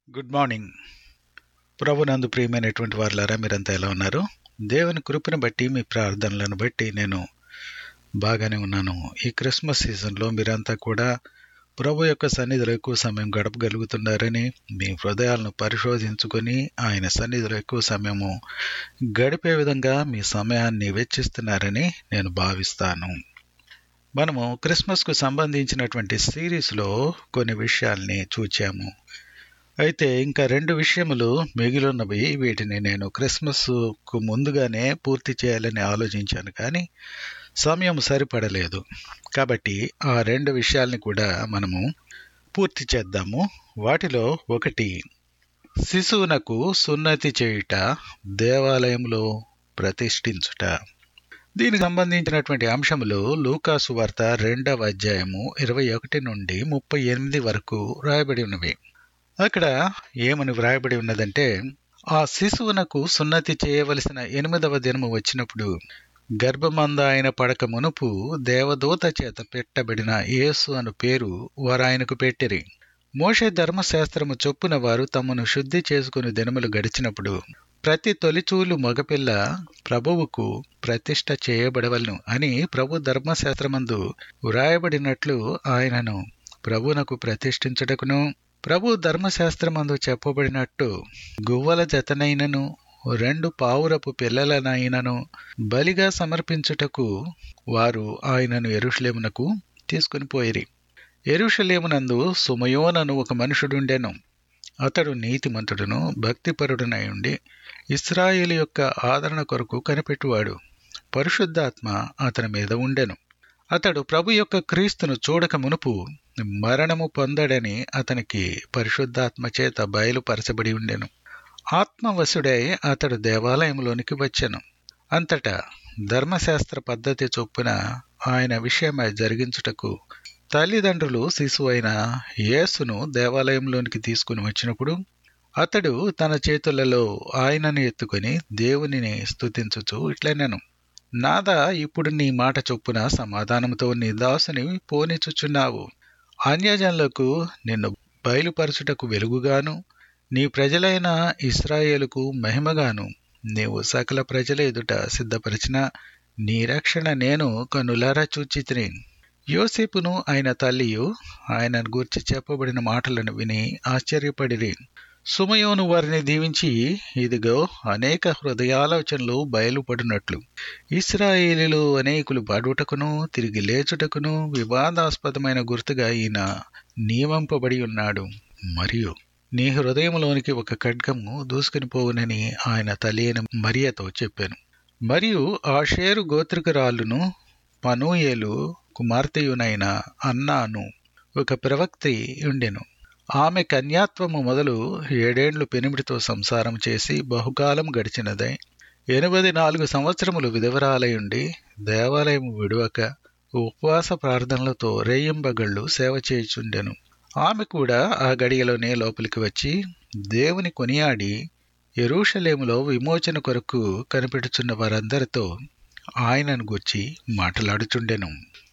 good morning ప్రభునందు ప్రియమైనటువంటి వారులారా మీరంతా ఎలా ఉన్నారు దేవుని కృపను బట్టి మీ ప్రార్థనలను బట్టి నేను బాగానే ఉన్నాను ఈ క్రిస్మస్ సీజన్లో మీరంతా కూడా ప్రభు యొక్క సన్నిధిలో ఎక్కువ సమయం గడపగలుగుతున్నారని మీ హృదయాలను పరిశోధించుకొని ఆయన సన్నిధిలో ఎక్కువ సమయము గడిపే విధంగా మీ సమయాన్ని వెచ్చిస్తున్నారని నేను భావిస్తాను మనము క్రిస్మస్కు సంబంధించినటువంటి సిరీస్లో కొన్ని విషయాల్ని చూచాము అయితే ఇంకా రెండు విషయములు మిగిలిన్నవి వీటిని నేను క్రిస్మస్కు ముందుగానే పూర్తి చేయాలని ఆలోచించాను కానీ సమయం సరిపడలేదు కాబట్టి ఆ రెండు విషయాల్ని కూడా మనము పూర్తి చేద్దాము వాటిలో ఒకటి శిశువునకు సున్నతి చేయుట దేవాలయంలో ప్రతిష్ఠించుట దీనికి సంబంధించినటువంటి అంశములు లూకాసు వార్త రెండవ అధ్యాయము ఇరవై ఒకటి నుండి ముప్పై ఎనిమిది వరకు రాయబడి ఉన్నవి అక్కడ ఏమని వ్రాయబడి ఉన్నదంటే ఆ శిశువునకు సున్నతి చేయవలసిన ఎనిమిదవ దినము వచ్చినప్పుడు గర్భమంద ఆయన పడక మునుపు దేవదూత చేత పెట్టబడిన యేసు అను పేరు వారు ఆయనకు పెట్టిరి మోషే ధర్మశాస్త్రము చొప్పున వారు తమను శుద్ధి చేసుకుని దినములు గడిచినప్పుడు ప్రతి తొలిచూలు మగపిల్ల ప్రభువుకు ప్రతిష్ట చేయబడవలను అని ప్రభు ధర్మశాస్త్రమందు వ్రాయబడినట్లు ఆయనను ప్రభునకు ప్రతిష్ఠించుటకును ప్రభు ధర్మశాస్త్రమందు చెప్పబడినట్టు గువ్వల జతనైనను రెండు పావురపు పిల్లలనైనను బలిగా సమర్పించుటకు వారు ఆయనను ఎరుషలేమునకు తీసుకుని పోయిరి ఎరుషలేమునందు సుమయోనను ఒక మనుషుడుండెను అతడు నీతిమంతుడును భక్తిపరుడునై ఉండి ఇస్రాయేల్ యొక్క ఆదరణ కొరకు కనిపెట్టువాడు పరిశుద్ధాత్మ అతని మీద ఉండెను అతడు ప్రభు యొక్క క్రీస్తును చూడక మునుపు మరణము పొందడని అతనికి పరిశుద్ధాత్మ చేత బయలుపరచబడి ఉండెను ఆత్మవశుడై అతడు దేవాలయంలోనికి వచ్చెను అంతటా ధర్మశాస్త్ర పద్ధతి చొప్పున ఆయన విషయమై జరిగించుటకు తల్లిదండ్రులు శిశువైన యేసును దేవాలయంలోనికి తీసుకుని వచ్చినప్పుడు అతడు తన చేతులలో ఆయనను ఎత్తుకొని దేవునిని స్తుతించుచు ఇట్లనెను నాదా ఇప్పుడు నీ మాట చొప్పున సమాధానంతో నీ దాసుని పోనిచుచున్నావు అన్యజనులకు నిన్ను బయలుపరచుటకు వెలుగుగాను నీ ప్రజలైన ఇస్రాయేలుకు మహిమగాను నీవు సకల ప్రజల ఎదుట సిద్ధపరిచిన నీ రక్షణ నేను కనులారా చూచితిని యోసేపును ఆయన తల్లియు ఆయనను గూర్చి చెప్పబడిన మాటలను విని ఆశ్చర్యపడిరి సుమయోను వారిని దీవించి ఇదిగో అనేక హృదయాలోచనలు బయలుపడినట్లు ఇస్రాయేలీలు అనేకులు పడుటకును తిరిగి లేచుటకును వివాదాస్పదమైన గుర్తుగా ఈయన నియమింపబడి ఉన్నాడు మరియు నీ హృదయంలోనికి ఒక ఖడ్గము దూసుకుని పోవునని ఆయన తల్లి అయిన మరియతో చెప్పాను మరియు ఆ షేరు గోత్రికురాలును పనూయేలు కుమార్తెయునైన అన్నాను ఒక ప్రవక్తి ఉండెను ఆమె కన్యాత్వము మొదలు ఏడేండ్లు పెనిమిడితో సంసారం చేసి బహుకాలం గడిచినదై ఎనిమిది నాలుగు సంవత్సరములు విధవరాలయుండి దేవాలయం విడువక ఉపవాస ప్రార్థనలతో రేయింబగళ్ళు సేవ చేయుచుండెను ఆమె కూడా ఆ గడియలోనే లోపలికి వచ్చి దేవుని కొనియాడి ఎరూషలేములో విమోచన కొరకు కనిపెడుచున్న వారందరితో ఆయనను గూర్చి మాట్లాడుచుండెను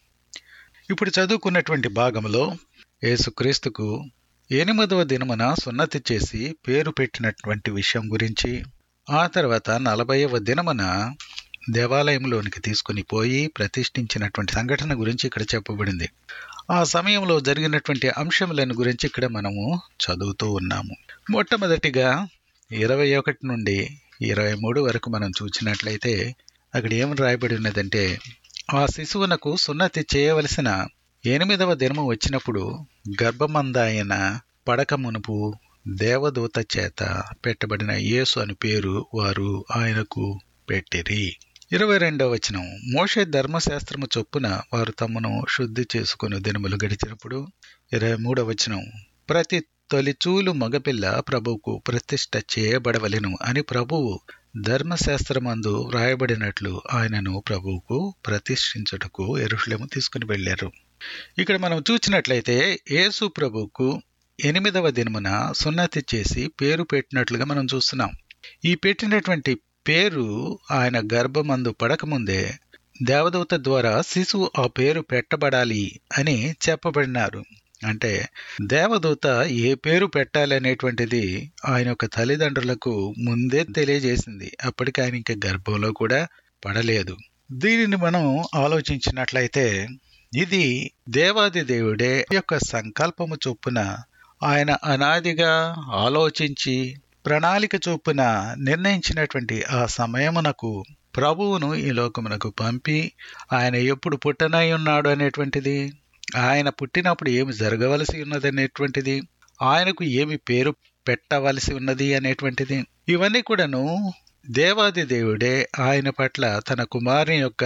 ఇప్పుడు చదువుకున్నటువంటి భాగంలో యేసుక్రీస్తుకు ఎనిమిదవ దినమున సున్నతి చేసి పేరు పెట్టినటువంటి విషయం గురించి ఆ తర్వాత నలభైవ దినమున దేవాలయంలోనికి తీసుకుని పోయి ప్రతిష్ఠించినటువంటి సంఘటన గురించి ఇక్కడ చెప్పబడింది ఆ సమయంలో జరిగినటువంటి అంశములను గురించి ఇక్కడ మనము చదువుతూ ఉన్నాము మొట్టమొదటిగా ఇరవై ఒకటి నుండి ఇరవై మూడు వరకు మనం చూసినట్లయితే అక్కడ ఏమని రాయబడి ఉన్నదంటే ఆ శిశువునకు సున్నతి చేయవలసిన ఎనిమిదవ దినము వచ్చినప్పుడు గర్భమందాయన పడక మునుపు దేవదూత చేత పెట్టబడిన యేసు అని పేరు వారు ఆయనకు పెట్టిరి ఇరవై రెండవ వచనం మోషే ధర్మశాస్త్రము చొప్పున వారు తమను శుద్ధి చేసుకుని దినములు గడిచినప్పుడు ఇరవై మూడవ వచనం ప్రతి తొలిచూలు మగపిల్ల ప్రభువుకు ప్రతిష్ట చేయబడవలెను అని ప్రభువు ధర్మశాస్త్రమందు వ్రాయబడినట్లు ఆయనను ప్రభువుకు ప్రతిష్ఠించుటకు ఎరుషులేము తీసుకుని వెళ్ళారు ఇక్కడ మనం చూసినట్లయితే యేసు ప్రభువుకు ఎనిమిదవ దినమున సున్నతి చేసి పేరు పెట్టినట్లుగా మనం చూస్తున్నాం ఈ పెట్టినటువంటి పేరు ఆయన గర్భమందు పడకముందే దేవదూత ద్వారా శిశువు ఆ పేరు పెట్టబడాలి అని చెప్పబడినారు అంటే దేవదూత ఏ పేరు పెట్టాలి అనేటువంటిది ఆయన యొక్క తల్లిదండ్రులకు ముందే తెలియజేసింది అప్పటికి ఆయన ఇంకా గర్భంలో కూడా పడలేదు దీనిని మనం ఆలోచించినట్లయితే ఇది దేవాది దేవుడే యొక్క సంకల్పము చొప్పున ఆయన అనాదిగా ఆలోచించి ప్రణాళిక చొప్పున నిర్ణయించినటువంటి ఆ సమయమునకు ప్రభువును ఈ లోకమునకు పంపి ఆయన ఎప్పుడు పుట్టనై ఉన్నాడు అనేటువంటిది ఆయన పుట్టినప్పుడు ఏమి జరగవలసి ఉన్నది అనేటువంటిది ఆయనకు ఏమి పేరు పెట్టవలసి ఉన్నది అనేటువంటిది ఇవన్నీ కూడాను దేవాది దేవుడే ఆయన పట్ల తన కుమారుని యొక్క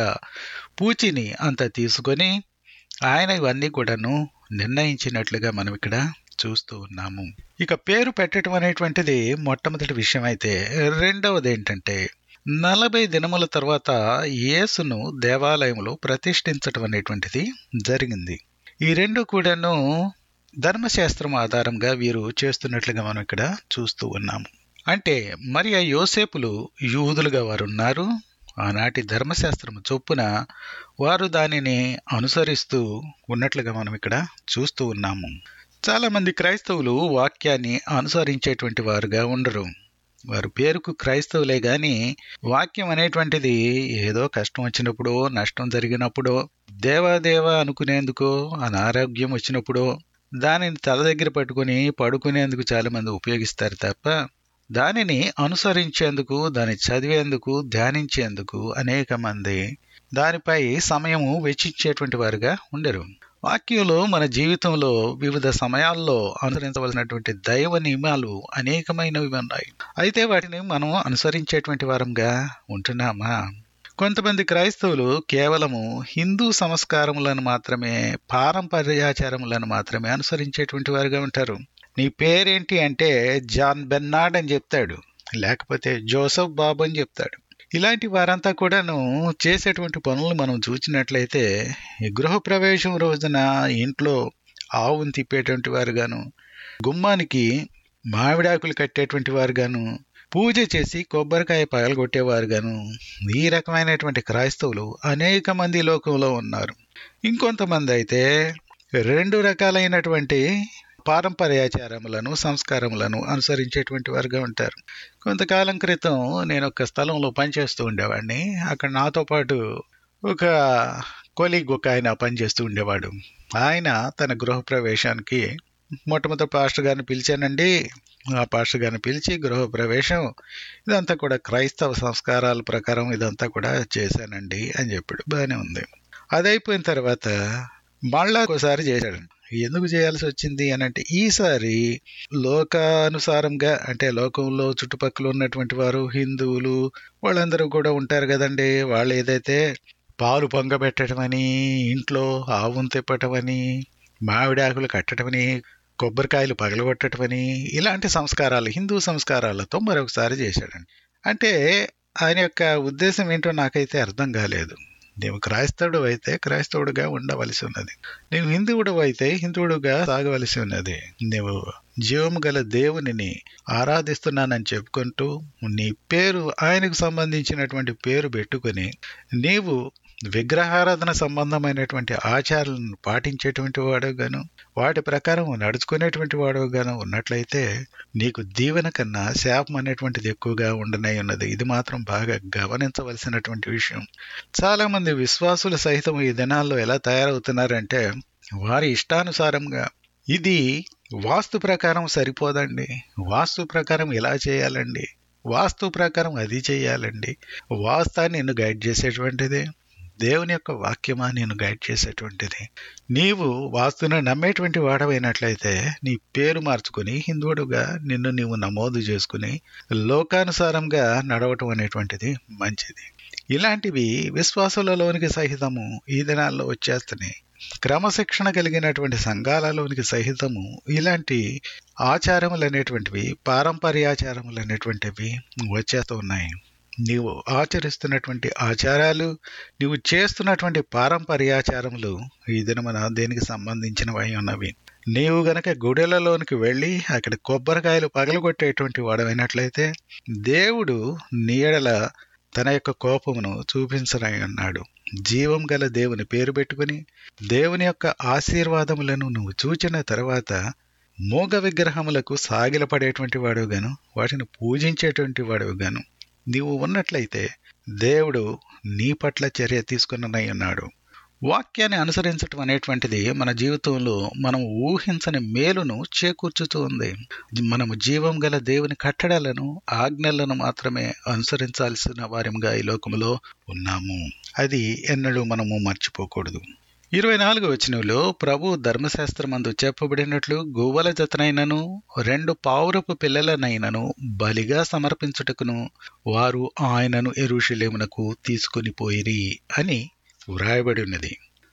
పూచిని అంత తీసుకొని ఆయన ఇవన్నీ కూడాను నిర్ణయించినట్లుగా మనం ఇక్కడ చూస్తూ ఉన్నాము ఇక పేరు పెట్టడం అనేటువంటిది మొట్టమొదటి విషయం అయితే రెండవది ఏంటంటే నలభై దినముల తర్వాత యేసును దేవాలయంలో ప్రతిష్ఠించడం అనేటువంటిది జరిగింది ఈ రెండు కూడాను ధర్మశాస్త్రం ఆధారంగా వీరు చేస్తున్నట్లుగా మనం ఇక్కడ చూస్తూ ఉన్నాము అంటే మరి ఆ యోసేపులు యూదులుగా వారు ఉన్నారు ఆనాటి ధర్మశాస్త్రం చొప్పున వారు దానిని అనుసరిస్తూ ఉన్నట్లుగా మనం ఇక్కడ చూస్తూ ఉన్నాము చాలా మంది క్రైస్తవులు వాక్యాన్ని అనుసరించేటువంటి వారుగా ఉండరు వారు పేరుకు క్రైస్తవులే గాని వాక్యం అనేటువంటిది ఏదో కష్టం వచ్చినప్పుడు నష్టం జరిగినప్పుడు దేవాదేవా అనుకునేందుకో అనారోగ్యం వచ్చినప్పుడు దానిని తల దగ్గర పట్టుకుని పడుకునేందుకు చాలా మంది ఉపయోగిస్తారు తప్ప దానిని అనుసరించేందుకు దాన్ని చదివేందుకు ధ్యానించేందుకు అనేక మంది దానిపై సమయము వెచ్చించేటువంటి వారుగా ఉండరు వాక్యంలో మన జీవితంలో వివిధ సమయాల్లో అనుసరించవలసినటువంటి దైవ నియమాలు అనేకమైనవి ఉన్నాయి అయితే వాటిని మనం అనుసరించేటువంటి వారంగా ఉంటున్నామా కొంతమంది క్రైస్తవులు కేవలము హిందూ సంస్కారములను మాత్రమే పారంపర్యాచారములను మాత్రమే అనుసరించేటువంటి వారుగా ఉంటారు నీ పేరేంటి అంటే జాన్ బెన్నాడ్ అని చెప్తాడు లేకపోతే జోసఫ్ బాబు అని చెప్తాడు ఇలాంటి వారంతా కూడాను చేసేటువంటి పనులు మనం చూసినట్లయితే గృహప్రవేశం రోజున ఇంట్లో ఆవును తిప్పేటువంటి వారుగాను గుమ్మానికి మామిడాకులు కట్టేటువంటి వారుగాను పూజ చేసి కొబ్బరికాయ పగలగొట్టేవారుగాను ఈ రకమైనటువంటి క్రైస్తవులు అనేక మంది లోకంలో ఉన్నారు ఇంకొంతమంది అయితే రెండు రకాలైనటువంటి పారంపర్యాచారములను సంస్కారములను అనుసరించేటువంటి వారుగా ఉంటారు కొంతకాలం క్రితం నేను ఒక స్థలంలో పనిచేస్తూ ఉండేవాడిని అక్కడ నాతో పాటు ఒక కొలీగ్ ఒక ఆయన పనిచేస్తూ ఉండేవాడు ఆయన తన గృహప్రవేశానికి మొట్టమొదటి పాస్టర్ గారిని పిలిచానండి ఆ పాస్టర్ గారిని పిలిచి గృహప్రవేశం ఇదంతా కూడా క్రైస్తవ సంస్కారాల ప్రకారం ఇదంతా కూడా చేశానండి అని చెప్పాడు బాగానే ఉంది అది అయిపోయిన తర్వాత మళ్ళా ఒకసారి చేశాడు ఎందుకు చేయాల్సి వచ్చింది అని అంటే ఈసారి లోకానుసారంగా అంటే లోకంలో చుట్టుపక్కల ఉన్నటువంటి వారు హిందువులు వాళ్ళందరూ కూడా ఉంటారు కదండి వాళ్ళు ఏదైతే పాలు పొంగబెట్టడమని ఇంట్లో ఆవును తిప్పటమని మామిడాకులు కట్టడమని కొబ్బరికాయలు పగలగొట్టడమని ఇలాంటి సంస్కారాలు హిందూ సంస్కారాలతో మరొకసారి చేశాడండి అంటే ఆయన యొక్క ఉద్దేశం ఏంటో నాకైతే అర్థం కాలేదు నీవు క్రైస్తవుడు అయితే క్రైస్తవుడుగా ఉండవలసి ఉన్నది నీవు హిందువుడు అయితే హిందువుడుగా సాగవలసి ఉన్నది నీవు జీవము గల దేవునిని ఆరాధిస్తున్నానని చెప్పుకుంటూ నీ పేరు ఆయనకు సంబంధించినటువంటి పేరు పెట్టుకుని నీవు విగ్రహారాధన సంబంధమైనటువంటి ఆచారాలను పాటించేటువంటి వాడుగాను వాటి ప్రకారం నడుచుకునేటువంటి వాడుగాను ఉన్నట్లయితే నీకు దీవెన కన్నా శాపం అనేటువంటిది ఎక్కువగా ఉండనై ఉన్నది ఇది మాత్రం బాగా గమనించవలసినటువంటి విషయం చాలా మంది విశ్వాసులు సహితం ఈ దినాల్లో ఎలా తయారవుతున్నారంటే వారి ఇష్టానుసారంగా ఇది వాస్తు ప్రకారం సరిపోదండి వాస్తు ప్రకారం ఇలా చేయాలండి వాస్తు ప్రకారం అది చేయాలండి వాస్తాన్ని నిన్ను గైడ్ చేసేటువంటిది దేవుని యొక్క వాక్యమా నేను గైడ్ చేసేటువంటిది నీవు వాస్తును నమ్మేటువంటి వాడవైనట్లయితే నీ పేరు మార్చుకుని హిందువుడుగా నిన్ను నీవు నమోదు చేసుకుని లోకానుసారంగా నడవటం అనేటువంటిది మంచిది ఇలాంటివి విశ్వాసులలోనికి సహితము ఈ దినాల్లో వచ్చేస్తున్నాయి క్రమశిక్షణ కలిగినటువంటి సంఘాలలోనికి సహితము ఇలాంటి ఆచారములు అనేటువంటివి పారంపర్యాచారములు అనేటువంటివి వచ్చేస్తూ ఉన్నాయి నీవు ఆచరిస్తున్నటువంటి ఆచారాలు నీవు చేస్తున్నటువంటి పారంపర్యాచారములు ఈ దినమున దేనికి సంబంధించినవి ఉన్నవి నీవు గనక గుడెలలోనికి వెళ్ళి అక్కడ కొబ్బరికాయలు పగలగొట్టేటువంటి వాడమైనట్లయితే దేవుడు నీడల తన యొక్క కోపమును చూపించనై ఉన్నాడు జీవం గల దేవుని పేరు పెట్టుకుని దేవుని యొక్క ఆశీర్వాదములను నువ్వు చూచిన తర్వాత మూగ విగ్రహములకు సాగిలపడేటువంటి వాడుగాను వాటిని పూజించేటువంటి వాడుగాను నీవు ఉన్నట్లయితే దేవుడు నీ పట్ల చర్య తీసుకున్ననై ఉన్నాడు వాక్యాన్ని అనుసరించటం అనేటువంటిది మన జీవితంలో మనం ఊహించని మేలును చేకూర్చుతూ ఉంది మనము జీవం గల దేవుని కట్టడాలను ఆజ్ఞలను మాత్రమే అనుసరించాల్సిన వారిగా ఈ లోకంలో ఉన్నాము అది ఎన్నడూ మనము మర్చిపోకూడదు ఇరవై నాలుగు వచనంలో ప్రభు ధర్మశాస్త్రమందు చెప్పబడినట్లు గువ్వల జతనైనను రెండు పావురపు పిల్లలనైనను బలిగా సమర్పించుటకును వారు ఆయనను ఎరుషులేమునకు తీసుకుని పోయిరి అని వ్రాయబడి ఉన్నది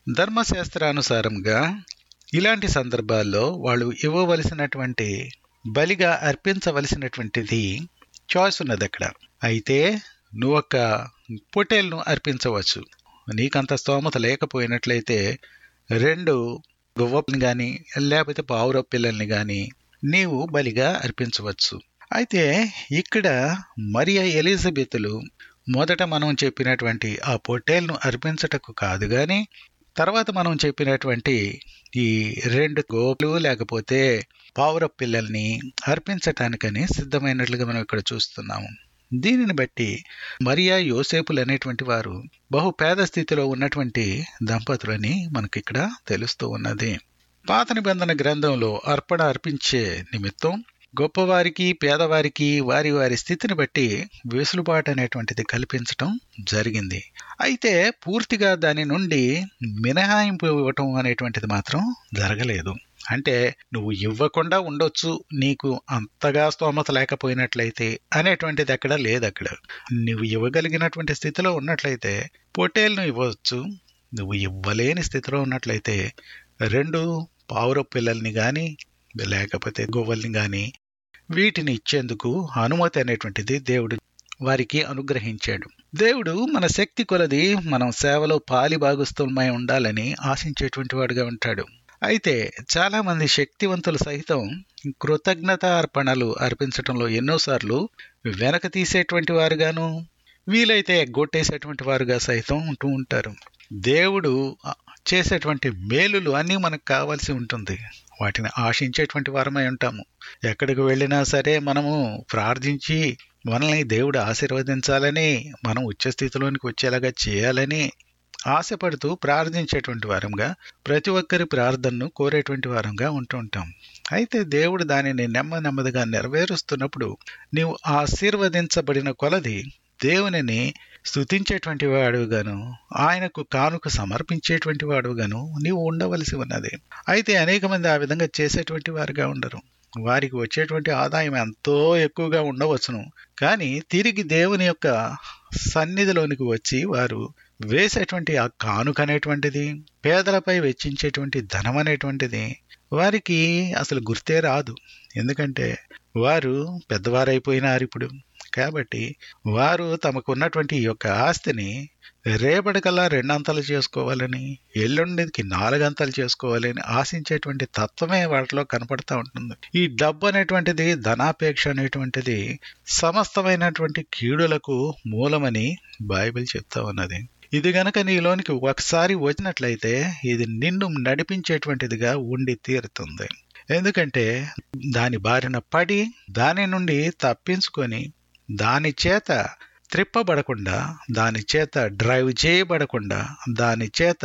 ధర్మశాస్త్రానుసారంగా ఇలాంటి సందర్భాల్లో వాళ్ళు ఇవ్వవలసినటువంటి బలిగా అర్పించవలసినటువంటిది చాయిస్ ఉన్నది అక్కడ అయితే నువ్వు ఒక పొటేల్ను అర్పించవచ్చు నీకంత స్తోమత లేకపోయినట్లయితే రెండు గువ్వని కానీ లేకపోతే పావుర పిల్లల్ని కానీ నీవు బలిగా అర్పించవచ్చు అయితే ఇక్కడ మరియా ఎలిజబెత్లు మొదట మనం చెప్పినటువంటి ఆ పొట్టేల్ను అర్పించటకు కాదు గాని తర్వాత మనం చెప్పినటువంటి ఈ రెండు గోపులు లేకపోతే పావుర పిల్లల్ని అర్పించటానికని సిద్ధమైనట్లుగా మనం ఇక్కడ చూస్తున్నాము దీనిని బట్టి మరియా యోసేపులు అనేటువంటి వారు బహు పేద స్థితిలో ఉన్నటువంటి దంపతులని మనకి ఇక్కడ తెలుస్తూ ఉన్నది పాత నిబంధన గ్రంథంలో అర్పణ అర్పించే నిమిత్తం గొప్పవారికి పేదవారికి వారి వారి స్థితిని బట్టి వెసులుబాటు అనేటువంటిది కల్పించటం జరిగింది అయితే పూర్తిగా దాని నుండి మినహాయింపు ఇవ్వటం అనేటువంటిది మాత్రం జరగలేదు అంటే నువ్వు ఇవ్వకుండా ఉండొచ్చు నీకు అంతగా స్తోమత లేకపోయినట్లయితే అనేటువంటిది ఎక్కడ లేదు అక్కడ నువ్వు ఇవ్వగలిగినటువంటి స్థితిలో ఉన్నట్లయితే పొట్టేల్ను ఇవ్వచ్చు నువ్వు ఇవ్వలేని స్థితిలో ఉన్నట్లయితే రెండు పావుర పిల్లల్ని కానీ లేకపోతే గొవ్వల్ని కానీ వీటిని ఇచ్చేందుకు అనుమతి అనేటువంటిది దేవుడు వారికి అనుగ్రహించాడు దేవుడు మన శక్తి కొలది మనం సేవలో పాలి భాగస్థులమై ఉండాలని ఆశించేటువంటి వాడుగా ఉంటాడు అయితే చాలా మంది శక్తివంతులు సైతం కృతజ్ఞత అర్పణలు అర్పించడంలో ఎన్నోసార్లు వెనక తీసేటువంటి వారుగాను వీలైతే ఎగ్గొట్టేసేటువంటి వారుగా సైతం ఉంటూ ఉంటారు దేవుడు చేసేటువంటి మేలులు అన్నీ మనకు కావాల్సి ఉంటుంది వాటిని ఆశించేటువంటి వారమై ఉంటాము ఎక్కడికి వెళ్ళినా సరే మనము ప్రార్థించి మనల్ని దేవుడు ఆశీర్వదించాలని మనం ఉచ్చస్థితిలోనికి వచ్చేలాగా చేయాలని ఆశపడుతూ ప్రార్థించేటువంటి వారంగా ప్రతి ఒక్కరి ప్రార్థనను కోరేటువంటి వారంగా ఉంటూ ఉంటాం అయితే దేవుడు దానిని నెమ్మ నెమ్మదిగా నెరవేరుస్తున్నప్పుడు నీవు ఆశీర్వదించబడిన కొలది దేవునిని స్థుతించేటువంటి వాడుగాను ఆయనకు కానుక సమర్పించేటువంటి వాడుగాను నీవు ఉండవలసి ఉన్నది అయితే అనేక మంది ఆ విధంగా చేసేటువంటి వారుగా ఉండరు వారికి వచ్చేటువంటి ఆదాయం ఎంతో ఎక్కువగా ఉండవచ్చును కానీ తిరిగి దేవుని యొక్క సన్నిధిలోనికి వచ్చి వారు వేసేటువంటి ఆ కానుక అనేటువంటిది పేదలపై వెచ్చించేటువంటి ధనం అనేటువంటిది వారికి అసలు గుర్తే రాదు ఎందుకంటే వారు పెద్దవారైపోయినారు ఇప్పుడు కాబట్టి వారు తమకు ఉన్నటువంటి ఈ యొక్క ఆస్తిని రేపటికల్లా రెండంతలు చేసుకోవాలని ఎల్లుండికి నాలుగంతలు చేసుకోవాలని ఆశించేటువంటి తత్వమే వాటిలో కనపడతా ఉంటుంది ఈ డబ్బు అనేటువంటిది ధనాపేక్ష అనేటువంటిది సమస్తమైనటువంటి కీడులకు మూలమని బైబిల్ చెప్తా ఉన్నది ఇది గనక నీలోనికి ఒకసారి వచ్చినట్లయితే ఇది నిన్ను నడిపించేటువంటిదిగా ఉండి తీరుతుంది ఎందుకంటే దాని బారిన పడి దాని నుండి తప్పించుకొని దాని చేత త్రిప్పబడకుండా దాని చేత డ్రైవ్ చేయబడకుండా దాని చేత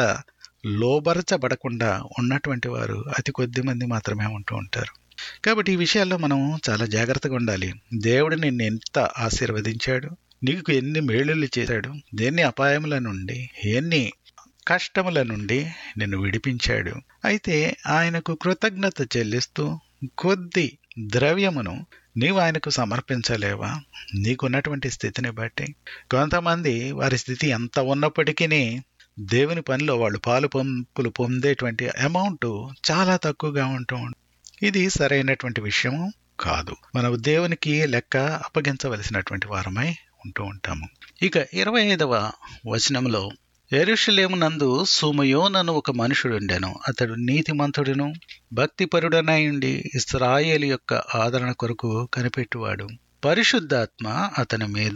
లోబరచబడకుండా ఉన్నటువంటి వారు అతి కొద్ది మంది మాత్రమే ఉంటూ ఉంటారు కాబట్టి ఈ విషయాల్లో మనం చాలా జాగ్రత్తగా ఉండాలి దేవుడు నిన్ను ఎంత ఆశీర్వదించాడు నీకు ఎన్ని మేలులు చేశాడు ఎన్ని అపాయముల నుండి ఎన్ని కష్టముల నుండి నిన్ను విడిపించాడు అయితే ఆయనకు కృతజ్ఞత చెల్లిస్తూ కొద్ది ద్రవ్యమును నీవు ఆయనకు సమర్పించలేవా నీకున్నటువంటి స్థితిని బట్టి కొంతమంది వారి స్థితి ఎంత ఉన్నప్పటికీ దేవుని పనిలో వాళ్ళు పాలు పంపులు పొందేటువంటి అమౌంట్ చాలా తక్కువగా ఉంటూ ఇది సరైనటువంటి విషయము కాదు మన దేవునికి లెక్క అప్పగించవలసినటువంటి వారమై ఉంటూ ఉంటాము ఇక ఇరవై ఐదవ వచనంలో ఎరుషలేమునందు సుమయోనను ఒక మనుషుడుండెను అతడు నీతిమంతుడును భక్తిపరుడనై ఉండి ఇస్రాయేలు యొక్క ఆదరణ కొరకు కనిపెట్టువాడు పరిశుద్ధాత్మ అతని మీద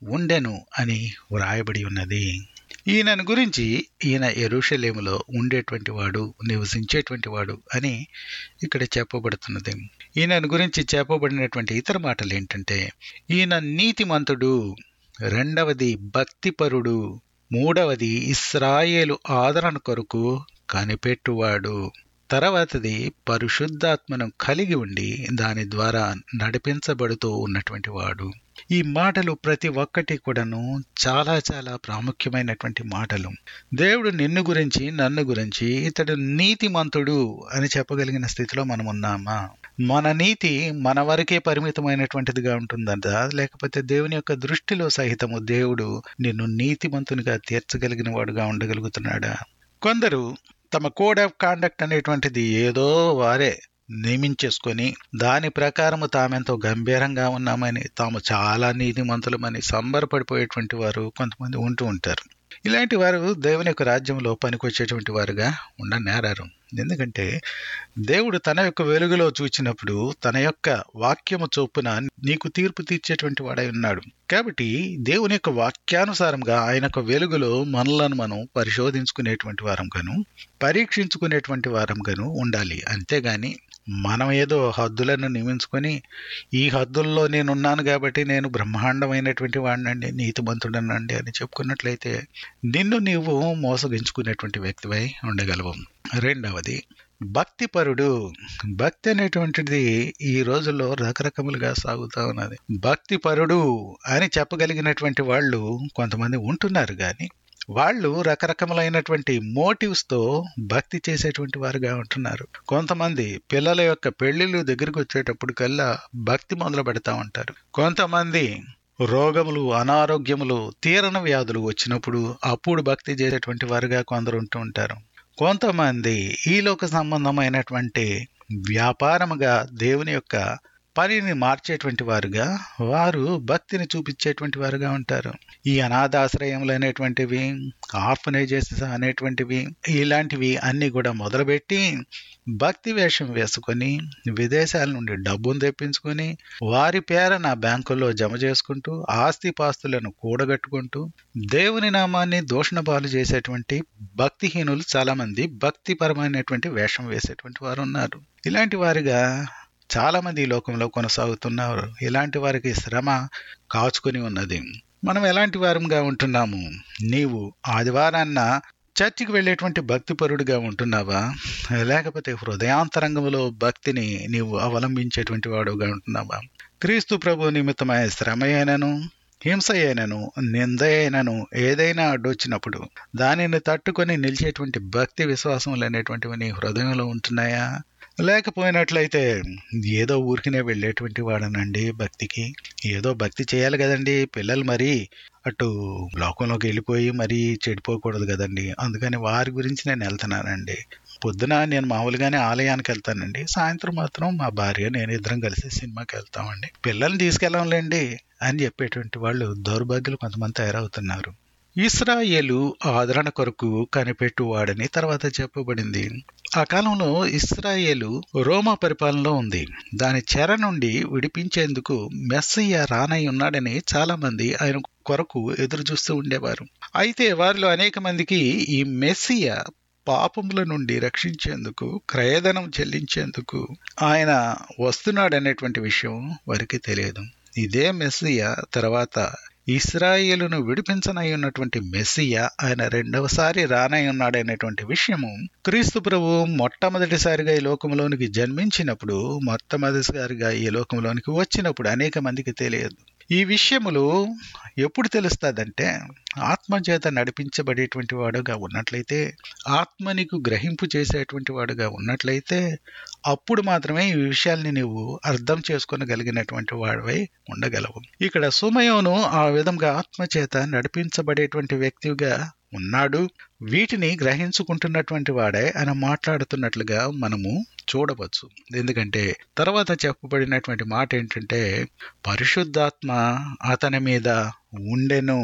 ఉండెను అని వ్రాయబడి ఉన్నది ఈయనను గురించి ఈయన ఎరుషలేములో ఉండేటువంటి వాడు నివసించేటువంటి వాడు అని ఇక్కడ చెప్పబడుతున్నది ఈయనను గురించి చెప్పబడినటువంటి ఇతర మాటలు ఏంటంటే ఈయన నీతిమంతుడు రెండవది భక్తిపరుడు మూడవది ఇస్రాయేలు ఆదరణ కొరకు కనిపెట్టువాడు తర్వాతది పరిశుద్ధాత్మను కలిగి ఉండి దాని ద్వారా నడిపించబడుతూ ఉన్నటువంటి వాడు ఈ మాటలు ప్రతి ఒక్కటి కూడాను చాలా చాలా ప్రాముఖ్యమైనటువంటి మాటలు దేవుడు నిన్ను గురించి నన్ను గురించి ఇతడు నీతిమంతుడు అని చెప్పగలిగిన స్థితిలో మనం ఉన్నామా మన నీతి మన వరకే పరిమితమైనటువంటిదిగా ఉంటుందా లేకపోతే దేవుని యొక్క దృష్టిలో సహితము దేవుడు నిన్ను నీతిమంతునిగా తీర్చగలిగిన వాడుగా ఉండగలుగుతున్నాడా కొందరు తమ కోడ్ ఆఫ్ కాండక్ట్ అనేటువంటిది ఏదో వారే నియమించేసుకొని దాని ప్రకారము తామెంతో గంభీరంగా ఉన్నామని తాము చాలా నీతిమంతులమని సంబరపడిపోయేటువంటి వారు కొంతమంది ఉంటూ ఉంటారు ఇలాంటి వారు దేవుని యొక్క రాజ్యంలో పనికొచ్చేటువంటి వారుగా ఉండనేరారు ఎందుకంటే దేవుడు తన యొక్క వెలుగులో చూచినప్పుడు తన యొక్క వాక్యము చొప్పున నీకు తీర్పు తీర్చేటువంటి వాడై ఉన్నాడు కాబట్టి దేవుని యొక్క వాక్యానుసారంగా ఆయన యొక్క వెలుగులో మనలను మనం పరిశోధించుకునేటువంటి వారంగాను పరీక్షించుకునేటువంటి వారంగాను ఉండాలి అంతేగాని మనం ఏదో హద్దులను నియమించుకొని ఈ హద్దుల్లో నేనున్నాను కాబట్టి నేను బ్రహ్మాండమైనటువంటి వాడినండి నీతిమంతుడనండి అని చెప్పుకున్నట్లయితే నిన్ను నీవు మోసగించుకునేటువంటి వ్యక్తివై ఉండగలవు రెండవది భక్తిపరుడు భక్తి అనేటువంటిది ఈ రోజుల్లో రకరకములుగా సాగుతూ ఉన్నది భక్తిపరుడు అని చెప్పగలిగినటువంటి వాళ్ళు కొంతమంది ఉంటున్నారు కానీ వాళ్ళు రకరకములైనటువంటి మోటివ్స్తో భక్తి చేసేటువంటి వారుగా ఉంటున్నారు కొంతమంది పిల్లల యొక్క పెళ్లిళ్ళు దగ్గరికి వచ్చేటప్పుడు కల్లా భక్తి మొదలు పెడతా ఉంటారు కొంతమంది రోగములు అనారోగ్యములు తీరణ వ్యాధులు వచ్చినప్పుడు అప్పుడు భక్తి చేసేటువంటి వారుగా కొందరు ఉంటూ ఉంటారు కొంతమంది ఈలోక సంబంధమైనటువంటి వ్యాపారముగా దేవుని యొక్క పనిని మార్చేటువంటి వారుగా వారు భక్తిని చూపించేటువంటి వారుగా ఉంటారు ఈ అనాథాశ్రయములు అనేటువంటివి ఆర్ఫనేజెస్ అనేటువంటివి ఇలాంటివి అన్ని కూడా మొదలుపెట్టి భక్తి వేషం వేసుకొని విదేశాల నుండి డబ్బును తెప్పించుకొని వారి పేరన బ్యాంకుల్లో జమ చేసుకుంటూ ఆస్తి పాస్తులను కూడగట్టుకుంటూ దేవుని నామాన్ని దూషణ పాలు చేసేటువంటి భక్తిహీనులు చాలా మంది భక్తిపరమైనటువంటి వేషం వేసేటువంటి వారు ఉన్నారు ఇలాంటి వారిగా చాలా మంది ఈ లోకంలో కొనసాగుతున్నారు ఇలాంటి వారికి శ్రమ కాచుకొని ఉన్నది మనం ఎలాంటి వారంగా ఉంటున్నాము నీవు ఆదివారాన్న చర్చికి వెళ్ళేటువంటి భక్తిపరుడిగా ఉంటున్నావా లేకపోతే హృదయాంతరంగంలో భక్తిని నీవు అవలంబించేటువంటి వాడుగా ఉంటున్నావా క్రీస్తు ప్రభు నిమిత్తమైన శ్రమ అయినను హింస అయినను నింద అయినను ఏదైనా అడ్డొచ్చినప్పుడు దానిని తట్టుకొని నిలిచేటువంటి భక్తి విశ్వాసములు అనేటువంటివి నీ హృదయంలో ఉంటున్నాయా లేకపోయినట్లయితే ఏదో ఊరికినే వెళ్ళేటువంటి వాడనండి భక్తికి ఏదో భక్తి చేయాలి కదండి పిల్లలు మరి అటు లోకంలోకి వెళ్ళిపోయి మరీ చెడిపోకూడదు కదండి అందుకని వారి గురించి నేను వెళ్తున్నానండి పొద్దున నేను మామూలుగానే ఆలయానికి వెళ్తానండి సాయంత్రం మాత్రం మా భార్య నేను ఇద్దరం కలిసి సినిమాకి వెళ్తామండి పిల్లల్ని తీసుకెళ్ళంలేండి అని చెప్పేటువంటి వాళ్ళు దౌర్భాగ్యులు కొంతమంది తయారవుతున్నారు ఇస్రాయేలు ఆదరణ కొరకు కనిపెట్టువాడని తర్వాత చెప్పబడింది ఆ కాలంలో ఇస్రాయేలు రోమా పరిపాలనలో ఉంది దాని చెర నుండి విడిపించేందుకు మెస్సయ్య రానై ఉన్నాడని చాలా మంది ఆయన కొరకు ఎదురు చూస్తూ ఉండేవారు అయితే వారిలో అనేక మందికి ఈ మెస్సియ పాపముల నుండి రక్షించేందుకు క్రయధనం చెల్లించేందుకు ఆయన వస్తున్నాడనేటువంటి విషయం వారికి తెలియదు ఇదే మెస్సియ తర్వాత ఇస్రాయేలును విడిపించనై ఉన్నటువంటి మెస్సియ ఆయన రెండవసారి రానై ఉన్నాడనేటువంటి విషయము క్రీస్తు ప్రభు మొట్టమొదటిసారిగా ఈ లోకంలోనికి జన్మించినప్పుడు మొట్టమొదటిసారిగా ఈ లోకంలోనికి వచ్చినప్పుడు అనేక మందికి తెలియదు ఈ విషయములు ఎప్పుడు తెలుస్తుందంటే ఆత్మ చేత నడిపించబడేటువంటి వాడుగా ఉన్నట్లయితే ఆత్మ నీకు గ్రహింపు చేసేటువంటి వాడుగా ఉన్నట్లయితే అప్పుడు మాత్రమే ఈ విషయాల్ని నీవు అర్థం చేసుకోగలిగినటువంటి వాడివై ఉండగలవు ఇక్కడ సుమయోను ఆ విధంగా ఆత్మ చేత నడిపించబడేటువంటి వ్యక్తిగా ఉన్నాడు వీటిని గ్రహించుకుంటున్నటువంటి వాడే ఆయన మాట్లాడుతున్నట్లుగా మనము చూడవచ్చు ఎందుకంటే తర్వాత చెప్పబడినటువంటి మాట ఏంటంటే పరిశుద్ధాత్మ అతని మీద ఉండెను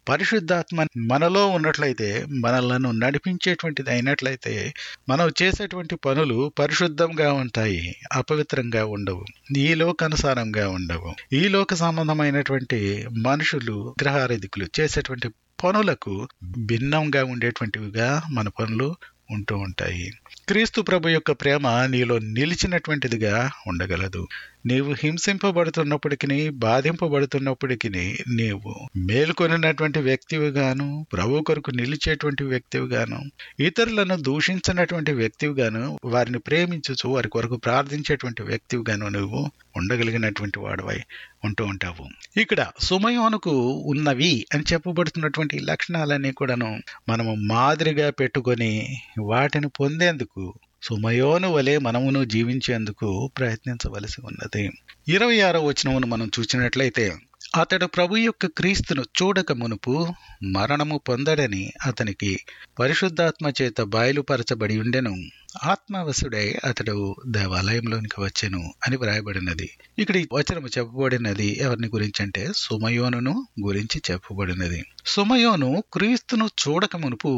పరిశుద్ధాత్మ మనలో ఉన్నట్లయితే మనలను నడిపించేటువంటిది అయినట్లయితే మనం చేసేటువంటి పనులు పరిశుద్ధంగా ఉంటాయి అపవిత్రంగా ఉండవు ఈ లోకానుసారంగా ఉండవు ఈ లోక సంబంధమైనటువంటి మనుషులు గ్రహారధికులు చేసేటువంటి పనులకు భిన్నంగా ఉండేటువంటివిగా మన పనులు ఉంటూ ఉంటాయి క్రీస్తు ప్రభు యొక్క ప్రేమ నీలో నిలిచినటువంటిదిగా ఉండగలదు నీవు హింసింపబడుతున్నప్పటికీ బాధింపబడుతున్నప్పటికీ నీవు మేల్కొనినటువంటి వ్యక్తివిగాను ప్రభు కొరకు నిలిచేటువంటి వ్యక్తివిగాను ఇతరులను దూషించినటువంటి వ్యక్తివిగాను వారిని ప్రేమించుచు వారి కొరకు ప్రార్థించేటువంటి వ్యక్తివిగాను నువ్వు ఉండగలిగినటువంటి వాడవై ఉంటూ ఉంటావు ఇక్కడ సుమయోనుకు ఉన్నవి అని చెప్పబడుతున్నటువంటి లక్షణాలన్నీ కూడాను మనము మాదిరిగా పెట్టుకొని వాటిని పొందేందుకు సుమయోను వలె మనమును జీవించేందుకు ప్రయత్నించవలసి ఉన్నది ఇరవై ఆరో వచనమును మనం చూసినట్లయితే అతడు ప్రభు యొక్క క్రీస్తును చూడక మునుపు మరణము పొందడని అతనికి పరిశుద్ధాత్మ చేత బయలుపరచబడి ఉండెను ఆత్మవశుడై అతడు దేవాలయంలోనికి వచ్చెను అని వ్రాయబడినది ఇక్కడ ఈ వచనము చెప్పబడినది ఎవరిని గురించి అంటే సుమయోనును గురించి చెప్పబడినది సుమయోను క్రీస్తును చూడక మునుపు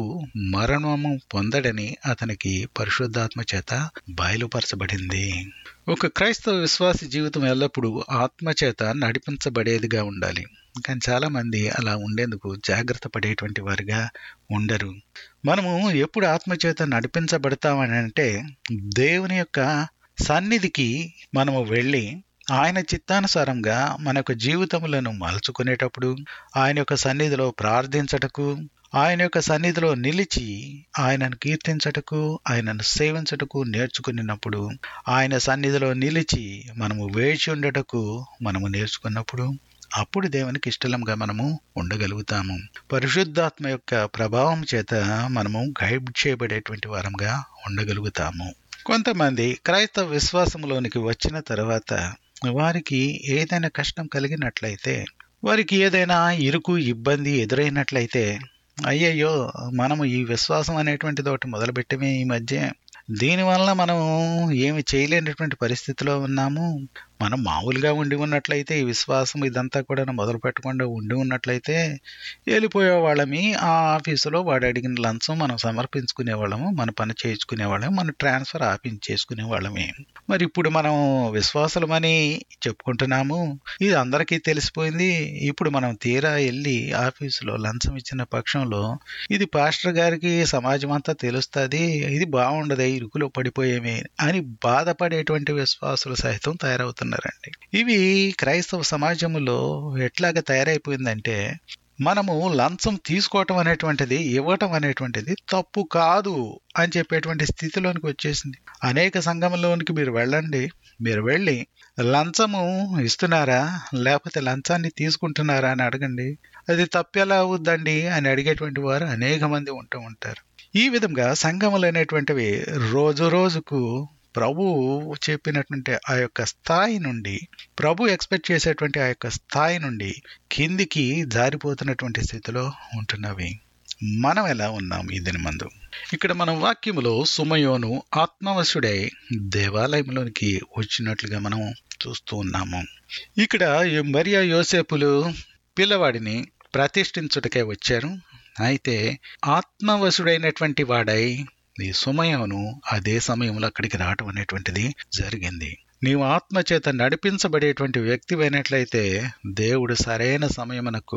మరణము పొందడని అతనికి పరిశుద్ధాత్మ చేత బయలుపరచబడింది ఒక క్రైస్తవ విశ్వాసి జీవితం ఎల్లప్పుడూ ఆత్మ చేత నడిపించబడేదిగా ఉండాలి కానీ చాలా మంది అలా ఉండేందుకు జాగ్రత్త పడేటువంటి వారిగా ఉండరు మనము ఎప్పుడు ఆత్మచేత నడిపించబడతామని అంటే దేవుని యొక్క సన్నిధికి మనము వెళ్ళి ఆయన చిత్తానుసారంగా మన యొక్క జీవితములను మలుచుకునేటప్పుడు ఆయన యొక్క సన్నిధిలో ప్రార్థించటకు ఆయన యొక్క సన్నిధిలో నిలిచి ఆయనను కీర్తించటకు ఆయనను సేవించటకు నేర్చుకున్నప్పుడు ఆయన సన్నిధిలో నిలిచి మనము వేచి ఉండటకు మనము నేర్చుకున్నప్పుడు అప్పుడు దేవునికి ఇష్టలంగా మనము ఉండగలుగుతాము పరిశుద్ధాత్మ యొక్క ప్రభావం చేత మనము గైడ్ చేయబడేటువంటి వారంగా ఉండగలుగుతాము కొంతమంది క్రైస్తవ విశ్వాసంలోనికి వచ్చిన తర్వాత వారికి ఏదైనా కష్టం కలిగినట్లయితే వారికి ఏదైనా ఇరుకు ఇబ్బంది ఎదురైనట్లయితే అయ్యయ్యో మనము ఈ విశ్వాసం అనేటువంటిది ఒకటి మొదలుపెట్టమే ఈ మధ్య దీనివల్ల మనం ఏమి చేయలేనటువంటి పరిస్థితిలో ఉన్నాము మనం మామూలుగా ఉండి ఉన్నట్లయితే ఈ విశ్వాసం ఇదంతా కూడా మొదలు పెట్టకుండా ఉండి ఉన్నట్లయితే వెళ్ళిపోయే వాళ్ళమి ఆ ఆఫీసులో వాడు అడిగిన లంచం మనం సమర్పించుకునే వాళ్ళము మన పని చేయించుకునే వాళ్ళము మన ట్రాన్స్ఫర్ ఆపించేసుకునే వాళ్ళమే మరి ఇప్పుడు మనం విశ్వాసలమని చెప్పుకుంటున్నాము ఇది అందరికీ తెలిసిపోయింది ఇప్పుడు మనం తీరా వెళ్ళి ఆఫీసులో లంచం ఇచ్చిన పక్షంలో ఇది పాస్టర్ గారికి సమాజం అంతా తెలుస్తుంది ఇది బాగుండదు ఇరుకులో పడిపోయేమే అని బాధపడేటువంటి విశ్వాసులు సైతం తయారవుతున్నారండి ఇవి క్రైస్తవ సమాజంలో ఎట్లాగా తయారైపోయిందంటే మనము లంచం తీసుకోవటం అనేటువంటిది ఇవ్వటం అనేటువంటిది తప్పు కాదు అని చెప్పేటువంటి స్థితిలోనికి వచ్చేసింది అనేక సంఘంలోనికి మీరు వెళ్ళండి మీరు వెళ్ళి లంచము ఇస్తున్నారా లేకపోతే లంచాన్ని తీసుకుంటున్నారా అని అడగండి అది తప్పెలా అవుద్దండి అని అడిగేటువంటి వారు అనేక మంది ఉంటూ ఉంటారు ఈ విధంగా సంఘములు అనేటువంటివి రోజు రోజుకు ప్రభు చెప్పినటువంటి ఆ యొక్క స్థాయి నుండి ప్రభు ఎక్స్పెక్ట్ చేసేటువంటి ఆ యొక్క స్థాయి నుండి కిందికి జారిపోతున్నటువంటి స్థితిలో ఉంటున్నవి మనం ఎలా ఉన్నాం ఈ దినమందు ఇక్కడ మనం వాక్యములో సుమయోను ఆత్మవశుడై దేవాలయంలోనికి వచ్చినట్లుగా మనం చూస్తూ ఉన్నాము ఇక్కడ మరియా యోసేపులు పిల్లవాడిని ప్రతిష్ఠించుటకే వచ్చారు అయితే ఆత్మవశుడైనటువంటి వాడై ఈ సుమయోను అదే సమయంలో అక్కడికి రావటం అనేటువంటిది జరిగింది నీవు ఆత్మచేత నడిపించబడేటువంటి వ్యక్తివైనట్లయితే దేవుడు సరైన సమయమునకు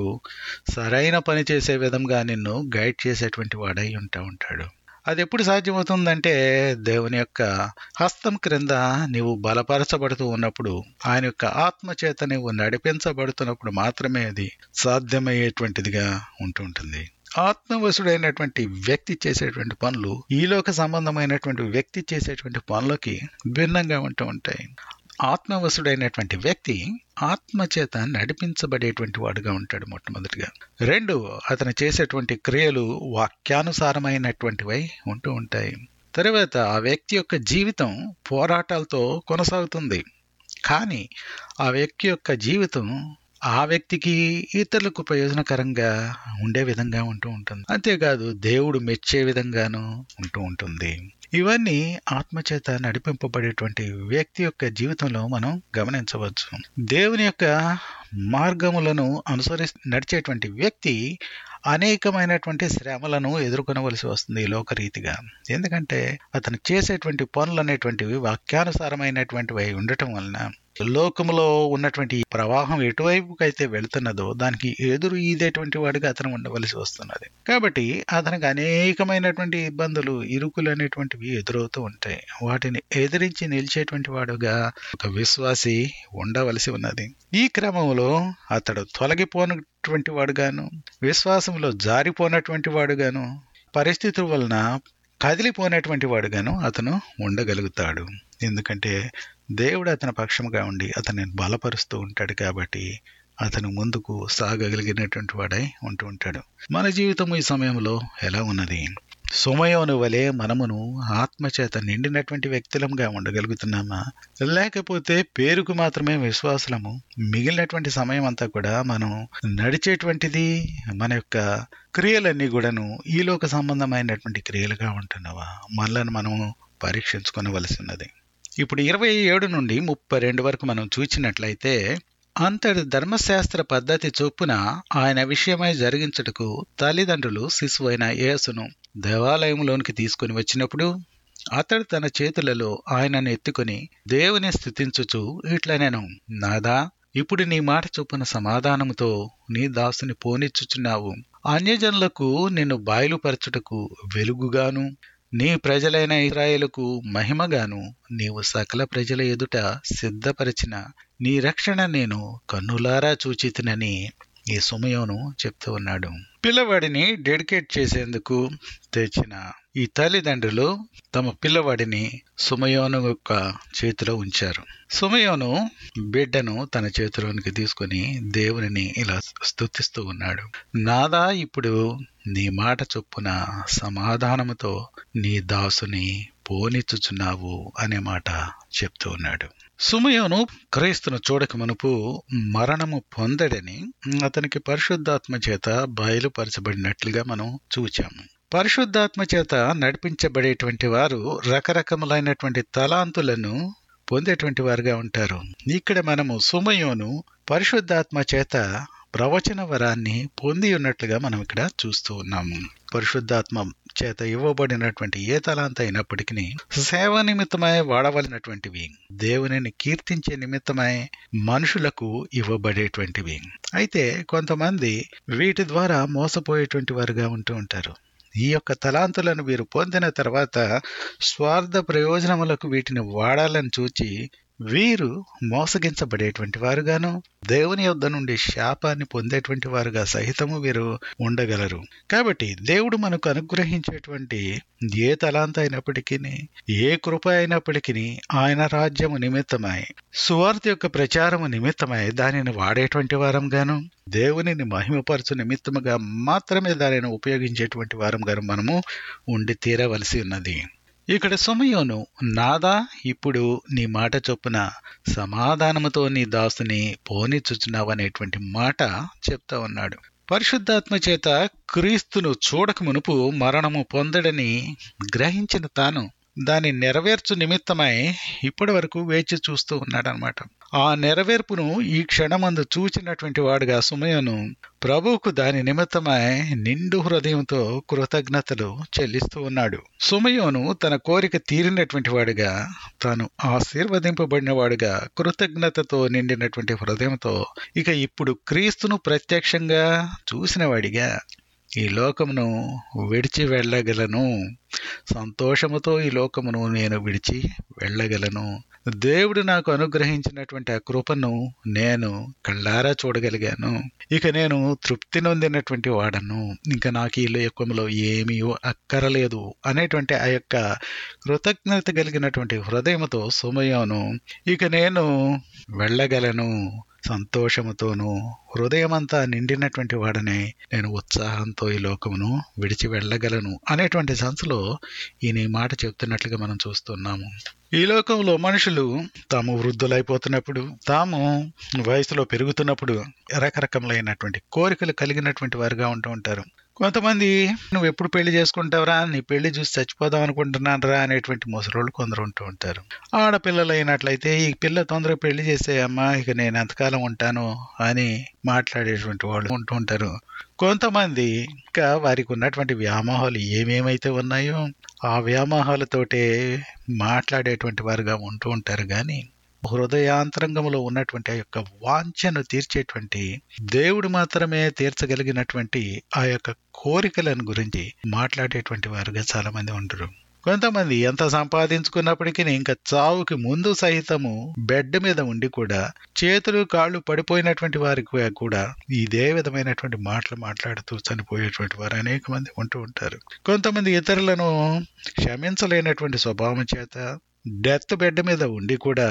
సరైన పని చేసే విధంగా నిన్ను గైడ్ చేసేటువంటి వాడై ఉంటా ఉంటాడు అది ఎప్పుడు సాధ్యమవుతుందంటే దేవుని యొక్క హస్తం క్రింద నీవు బలపరచబడుతూ ఉన్నప్పుడు ఆయన యొక్క ఆత్మచేత నీవు నడిపించబడుతున్నప్పుడు మాత్రమే అది సాధ్యమయ్యేటువంటిదిగా ఉంటుంటుంది ఆత్మవశుడైనటువంటి వ్యక్తి చేసేటువంటి పనులు ఈలోక సంబంధమైనటువంటి వ్యక్తి చేసేటువంటి పనులకి భిన్నంగా ఉంటూ ఉంటాయి ఆత్మవశుడైనటువంటి వ్యక్తి ఆత్మచేత నడిపించబడేటువంటి వాడుగా ఉంటాడు మొట్టమొదటిగా రెండు అతను చేసేటువంటి క్రియలు వాక్యానుసారమైనటువంటివై ఉంటూ ఉంటాయి తర్వాత ఆ వ్యక్తి యొక్క జీవితం పోరాటాలతో కొనసాగుతుంది కానీ ఆ వ్యక్తి యొక్క జీవితం ఆ వ్యక్తికి ఇతరులకు ప్రయోజనకరంగా ఉండే విధంగా ఉంటూ ఉంటుంది అంతేకాదు దేవుడు మెచ్చే విధంగాను ఉంటూ ఉంటుంది ఇవన్నీ ఆత్మచేత నడిపింపబడేటువంటి వ్యక్తి యొక్క జీవితంలో మనం గమనించవచ్చు దేవుని యొక్క మార్గములను అనుసరి నడిచేటువంటి వ్యక్తి అనేకమైనటువంటి శ్రమలను ఎదుర్కొనవలసి వస్తుంది ఈ లోకరీతిగా ఎందుకంటే అతను చేసేటువంటి పనులు అనేటువంటివి వాక్యానుసారమైనటువంటివి అయి ఉండటం వలన లోకములో ఉన్నటువంటి ఈ ప్రవాహం ఎటువైపుకి అయితే వెళుతున్నదో దానికి ఎదురు ఈదేటువంటి వాడిగా అతను ఉండవలసి వస్తున్నది కాబట్టి అతనికి అనేకమైనటువంటి ఇబ్బందులు ఇరుకులు అనేటువంటివి ఎదురవుతూ ఉంటాయి వాటిని ఎదిరించి నిలిచేటువంటి వాడుగా ఒక విశ్వాసి ఉండవలసి ఉన్నది ఈ క్రమంలో అతడు తొలగిపోనటువంటి వాడుగాను విశ్వాసంలో జారిపోనటువంటి వాడుగాను పరిస్థితుల వలన కదిలిపోయినటువంటి వాడుగాను అతను ఉండగలుగుతాడు ఎందుకంటే దేవుడు అతని పక్షముగా ఉండి అతన్ని బలపరుస్తూ ఉంటాడు కాబట్టి అతను ముందుకు సాగగలిగినటువంటి వాడై ఉంటూ ఉంటాడు మన జీవితం ఈ సమయంలో ఎలా ఉన్నది సుమయోను వలె మనమును ఆత్మచేత నిండినటువంటి వ్యక్తులంగా ఉండగలుగుతున్నామా లేకపోతే పేరుకు మాత్రమే విశ్వాసులము మిగిలినటువంటి సమయం అంతా కూడా మనం నడిచేటువంటిది మన యొక్క క్రియలన్నీ కూడాను ఈలోక సంబంధమైనటువంటి క్రియలుగా ఉంటున్నావా మనలను మనము పరీక్షించుకోవలసి ఉన్నది ఇప్పుడు ఇరవై ఏడు నుండి ముప్పై రెండు వరకు మనం చూచినట్లయితే అంతటి ధర్మశాస్త్ర పద్ధతి చొప్పున ఆయన విషయమై జరిగించుటకు తల్లిదండ్రులు శిశువైన యేసును దేవాలయంలోనికి తీసుకుని వచ్చినప్పుడు అతడు తన చేతులలో ఆయనను ఎత్తుకుని దేవుని స్థుతించుచు ఇట్లా నేను నాదా ఇప్పుడు నీ మాట చొప్పున సమాధానముతో నీ దాసుని పోనిచ్చుచున్నావు అన్యజనులకు నిన్ను బయలుపరచుటకు వెలుగుగాను నీ ప్రజలైన ఇస్రాయేలుకు మహిమగాను నీవు సకల ప్రజల ఎదుట సిద్ధపరిచిన నీ రక్షణ నేను కన్నులారా చూచితినని ఈ సుమయోను చెప్తూ ఉన్నాడు పిల్లవాడిని డెడికేట్ చేసేందుకు తెచ్చిన ఈ తల్లిదండ్రులు తమ పిల్లవాడిని సుమయోను యొక్క చేతిలో ఉంచారు సుమయోను బిడ్డను తన చేతిలోనికి తీసుకుని దేవునిని ఇలా స్తుతిస్తూ ఉన్నాడు నాదా ఇప్పుడు నీ మాట చొప్పున సమాధానముతో నీ దాసుని పోనిచ్చుచున్నావు అనే మాట చెప్తూ ఉన్నాడు సుమయోను క్రైస్తును చూడక మునుపు మరణము పొందడని అతనికి పరిశుద్ధాత్మ చేత బయలుపరచబడినట్లుగా మనం చూచాము పరిశుద్ధాత్మ చేత నడిపించబడేటువంటి వారు రకరకములైనటువంటి తలాంతులను పొందేటువంటి వారుగా ఉంటారు ఇక్కడ మనము సుమయోను పరిశుద్ధాత్మ చేత ప్రవచన వరాన్ని పొంది ఉన్నట్లుగా మనం ఇక్కడ చూస్తూ ఉన్నాము పరిశుద్ధాత్మ చేత ఇవ్వబడినటువంటి ఏ తలాంత అయినప్పటికీ సేవ నిమిత్తమై వాడవలసినటువంటివి దేవునిని కీర్తించే నిమిత్తమై మనుషులకు ఇవ్వబడేటువంటివి అయితే కొంతమంది వీటి ద్వారా మోసపోయేటువంటి వారుగా ఉంటూ ఉంటారు ఈ యొక్క తలాంతులను వీరు పొందిన తర్వాత స్వార్థ ప్రయోజనములకు వీటిని వాడాలని చూచి వీరు మోసగించబడేటువంటి వారుగాను దేవుని యొద్ద నుండి శాపాన్ని పొందేటువంటి వారుగా సహితము వీరు ఉండగలరు కాబట్టి దేవుడు మనకు అనుగ్రహించేటువంటి ఏ తలాంత అయినప్పటికీ ఏ కృప అయినప్పటికీ ఆయన రాజ్యము నిమిత్తమై సువార్త యొక్క ప్రచారము నిమిత్తమై దానిని వాడేటువంటి వారంగాను దేవునిని మహిమపరచు నిమిత్తముగా మాత్రమే దానిని ఉపయోగించేటువంటి వారంగాను మనము ఉండి తీరవలసి ఉన్నది ఇక్కడ సుమయోను నాదా ఇప్పుడు నీ మాట చొప్పున సమాధానముతో నీ దాసుని పోనిచ్చుచున్నావనేటువంటి మాట చెప్తా ఉన్నాడు పరిశుద్ధాత్మ చేత క్రీస్తును చూడక మునుపు మరణము పొందడని గ్రహించిన తాను దాని నెరవేర్చు నిమిత్తమై ఇప్పటి వరకు వేచి చూస్తూ ఉన్నాడనమాట ఆ నెరవేర్పును ఈ క్షణమందు చూచినటువంటి వాడుగా సుమయను ప్రభువుకు దాని నిమిత్తమై నిండు హృదయంతో కృతజ్ఞతలు చెల్లిస్తూ ఉన్నాడు సుమయోను తన కోరిక తీరినటువంటి వాడుగా తాను ఆశీర్వదింపబడిన వాడుగా కృతజ్ఞతతో నిండినటువంటి హృదయంతో ఇక ఇప్పుడు క్రీస్తును ప్రత్యక్షంగా చూసిన వాడిగా ఈ లోకమును విడిచి వెళ్ళగలను సంతోషముతో ఈ లోకమును నేను విడిచి వెళ్ళగలను దేవుడు నాకు అనుగ్రహించినటువంటి ఆ కృపను నేను కళ్ళారా చూడగలిగాను ఇక నేను తృప్తి నొందినటువంటి వాడను ఇంకా నాకు ఈ లోకంలో ఏమీ అక్కరలేదు అనేటువంటి ఆ యొక్క కృతజ్ఞత కలిగినటువంటి హృదయంతో సుమయోను ఇక నేను వెళ్ళగలను సంతోషముతోనూ హృదయమంతా నిండినటువంటి వాడనే నేను ఉత్సాహంతో ఈ లోకమును విడిచి వెళ్ళగలను అనేటువంటి సంస్థలో ఈయన ఈ మాట చెప్తున్నట్లుగా మనం చూస్తున్నాము ఈ లోకంలో మనుషులు తాము వృద్ధులైపోతున్నప్పుడు తాము వయసులో పెరుగుతున్నప్పుడు రకరకములైనటువంటి కోరికలు కలిగినటువంటి వారుగా ఉంటూ ఉంటారు కొంతమంది నువ్వు ఎప్పుడు పెళ్లి చేసుకుంటావురా నీ పెళ్లి చూసి చచ్చిపోదాం అనుకుంటున్నానరా అనేటువంటి ముసలోళ్ళు కొందరు ఉంటూ ఉంటారు ఆడపిల్లలు అయినట్లయితే ఈ పిల్ల తొందరగా పెళ్లి చేసేయమ్మా ఇక నేను ఎంతకాలం ఉంటాను అని మాట్లాడేటువంటి వాళ్ళు ఉంటూ ఉంటారు కొంతమంది ఇంకా వారికి ఉన్నటువంటి వ్యామోహాలు ఏమేమైతే ఉన్నాయో ఆ వ్యామోహాలతోటే మాట్లాడేటువంటి వారుగా ఉంటూ ఉంటారు కానీ హృదయాంతరంగంలో ఉన్నటువంటి ఆ యొక్క వాంఛను తీర్చేటువంటి దేవుడు మాత్రమే తీర్చగలిగినటువంటి ఆ యొక్క కోరికలను గురించి మాట్లాడేటువంటి వారుగా చాలా మంది ఉంటారు కొంతమంది ఎంత సంపాదించుకున్నప్పటికీ ఇంకా చావుకి ముందు సహితము బెడ్ మీద ఉండి కూడా చేతులు కాళ్ళు పడిపోయినటువంటి వారికి కూడా ఇదే విధమైనటువంటి మాటలు మాట్లాడుతూ చనిపోయేటువంటి వారు అనేక మంది ఉంటూ ఉంటారు కొంతమంది ఇతరులను క్షమించలేనటువంటి స్వభావం చేత డెత్ బెడ్ మీద ఉండి కూడా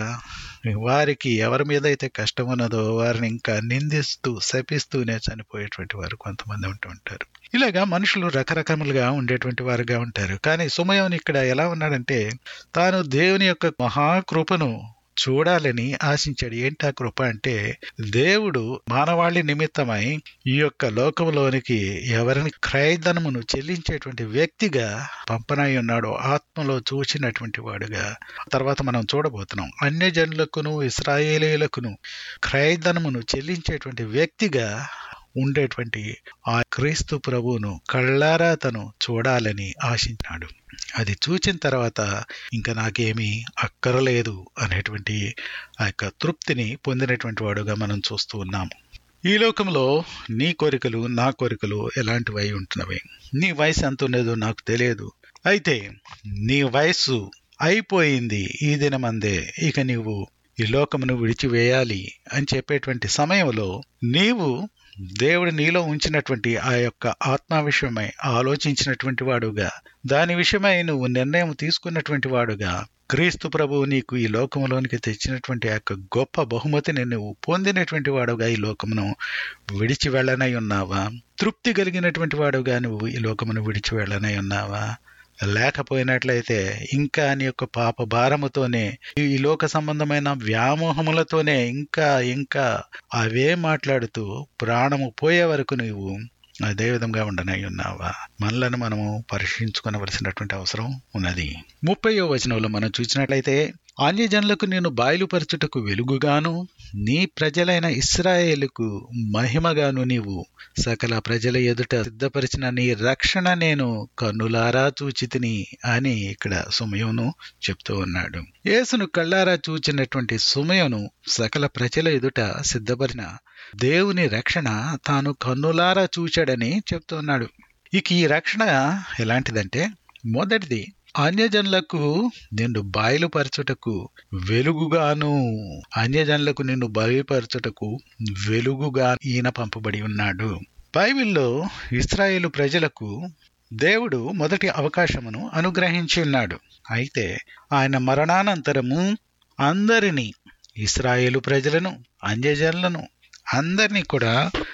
వారికి ఎవరి మీద అయితే కష్టం ఉన్నదో వారిని ఇంకా నిందిస్తూ శపిస్తూనే చనిపోయేటువంటి వారు కొంతమంది ఉంటూ ఉంటారు ఇలాగా మనుషులు రకరకములుగా ఉండేటువంటి వారుగా ఉంటారు కానీ సుమయోని ఇక్కడ ఎలా ఉన్నాడంటే తాను దేవుని యొక్క మహాకృపను చూడాలని ఆశించాడు ఏంటి ఆ కృప అంటే దేవుడు మానవాళి నిమిత్తమై ఈ యొక్క లోకంలోనికి ఎవరిని క్రయధనమును చెల్లించేటువంటి వ్యక్తిగా పంపనై ఉన్నాడు ఆత్మలో చూసినటువంటి వాడుగా తర్వాత మనం చూడబోతున్నాం అన్య జనులకును ఇస్రాయేలీలకును క్రయధనమును చెల్లించేటువంటి వ్యక్తిగా ఉండేటువంటి ఆ క్రీస్తు ప్రభువును కళ్ళారా తను చూడాలని ఆశించినాడు అది చూచిన తర్వాత ఇంకా నాకేమీ అక్కరలేదు అనేటువంటి ఆ యొక్క తృప్తిని పొందినటువంటి వాడుగా మనం చూస్తూ ఉన్నాము ఈ లోకంలో నీ కోరికలు నా కోరికలు ఎలాంటివై ఉంటున్నవి నీ వయసు ఎంత ఉన్నదో నాకు తెలియదు అయితే నీ వయస్సు అయిపోయింది ఈ దినమందే ఇక నీవు ఈ లోకమును విడిచివేయాలి అని చెప్పేటువంటి సమయంలో నీవు దేవుడు నీలో ఉంచినటువంటి ఆ యొక్క ఆత్మ విషయమై ఆలోచించినటువంటి వాడుగా దాని విషయమై నువ్వు నిర్ణయం తీసుకున్నటువంటి వాడుగా క్రీస్తు ప్రభువు నీకు ఈ లోకంలోనికి తెచ్చినటువంటి ఆ యొక్క గొప్ప బహుమతిని నువ్వు పొందినటువంటి వాడుగా ఈ లోకమును విడిచి వెళ్ళనై ఉన్నావా తృప్తి కలిగినటువంటి వాడుగా నువ్వు ఈ లోకమును విడిచి వెళ్ళనై ఉన్నావా లేకపోయినట్లయితే ఇంకా నీ యొక్క పాప భారముతోనే ఈ లోక సంబంధమైన వ్యామోహములతోనే ఇంకా ఇంకా అవే మాట్లాడుతూ ప్రాణము పోయే వరకు నీవు అదే విధంగా ఉండనై ఉన్నావా మనలను మనము పరీక్షించుకోవలసినటువంటి అవసరం ఉన్నది ముప్పయో వచనంలో మనం చూసినట్లయితే అన్యజనులకు నేను బయలుపరచుటకు వెలుగుగాను నీ ప్రజలైన ఇస్రాయేలుకు మహిమగాను నీవు సకల ప్రజల ఎదుట సిద్ధపరిచిన నీ రక్షణ నేను కన్నులారా చూచితిని అని ఇక్కడ సుమయోను చెప్తూ ఉన్నాడు యేసును కళ్ళారా చూచినటువంటి సుమయోను సకల ప్రజల ఎదుట సిద్ధపరిచిన దేవుని రక్షణ తాను కన్నులారా చూచాడని చెప్తున్నాడు ఇక ఈ రక్షణ ఎలాంటిదంటే మొదటిది అన్యజనులకు నిన్ను బయలుపరచుటకు వెలుగుగాను అన్యజనులకు నిన్ను బయలుపరచుటకు వెలుగుగా ఈయన పంపబడి ఉన్నాడు బైబిల్లో ఇస్రాయేలు ప్రజలకు దేవుడు మొదటి అవకాశమును అనుగ్రహించి ఉన్నాడు అయితే ఆయన మరణానంతరము అందరినీ ఇస్రాయేలు ప్రజలను అన్యజనులను అందరినీ కూడా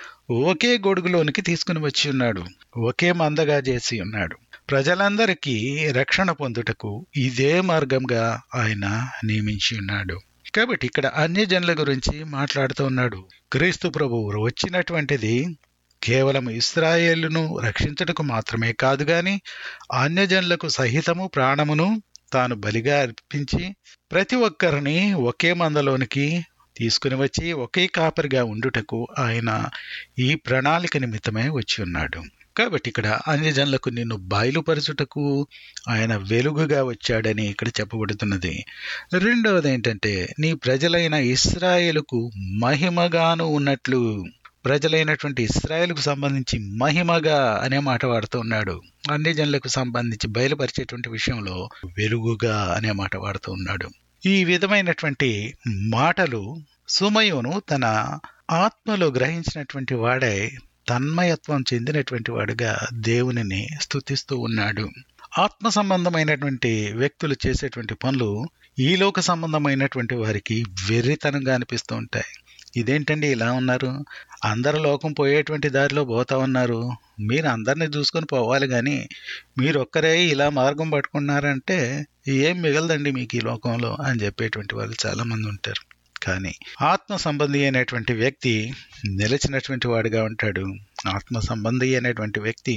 ఒకే గొడుగులోనికి తీసుకుని వచ్చి ఉన్నాడు ఒకే మందగా చేసి ఉన్నాడు ప్రజలందరికీ రక్షణ పొందుటకు ఇదే మార్గంగా ఆయన నియమించి ఉన్నాడు కాబట్టి ఇక్కడ అన్యజనుల గురించి మాట్లాడుతూ ఉన్నాడు క్రీస్తు ప్రభువు వచ్చినటువంటిది కేవలం ఇస్రాయేలును రక్షించుటకు మాత్రమే కాదు గాని అన్యజనులకు సహితము ప్రాణమును తాను బలిగా అర్పించి ప్రతి ఒక్కరిని ఒకే మందలోనికి తీసుకుని వచ్చి ఒకే కాపరిగా ఉండుటకు ఆయన ఈ ప్రణాళిక నిమిత్తమే వచ్చి ఉన్నాడు కాబట్టి ఇక్కడ అన్యజనులకు నిన్ను బయలుపరచుటకు ఆయన వెలుగుగా వచ్చాడని ఇక్కడ చెప్పబడుతున్నది రెండవది ఏంటంటే నీ ప్రజలైన ఇస్రాయేలుకు మహిమగాను ఉన్నట్లు ప్రజలైనటువంటి ఇస్రాయేల్కు సంబంధించి మహిమగా అనే మాట వాడుతూ ఉన్నాడు అన్ని జనులకు సంబంధించి బయలుపరిచేటువంటి విషయంలో వెలుగుగా అనే మాట వాడుతూ ఉన్నాడు ఈ విధమైనటువంటి మాటలు సుమయోను తన ఆత్మలో గ్రహించినటువంటి వాడై తన్మయత్వం చెందినటువంటి వాడుగా దేవునిని స్తుతిస్తూ ఉన్నాడు ఆత్మ సంబంధమైనటువంటి వ్యక్తులు చేసేటువంటి పనులు ఈ లోక సంబంధమైనటువంటి వారికి వెర్రితనంగా అనిపిస్తూ ఉంటాయి ఇదేంటండి ఇలా ఉన్నారు అందరు లోకం పోయేటువంటి దారిలో పోతా ఉన్నారు మీరు అందరిని చూసుకొని పోవాలి కానీ మీరు ఒక్కరే ఇలా మార్గం పట్టుకున్నారంటే ఏం మిగలదండి మీకు ఈ లోకంలో అని చెప్పేటువంటి వాళ్ళు చాలామంది ఉంటారు కానీ ఆత్మ సంబంధి అయినటువంటి వ్యక్తి నిలిచినటువంటి వాడిగా ఉంటాడు ఆత్మ సంబంధి అనేటువంటి వ్యక్తి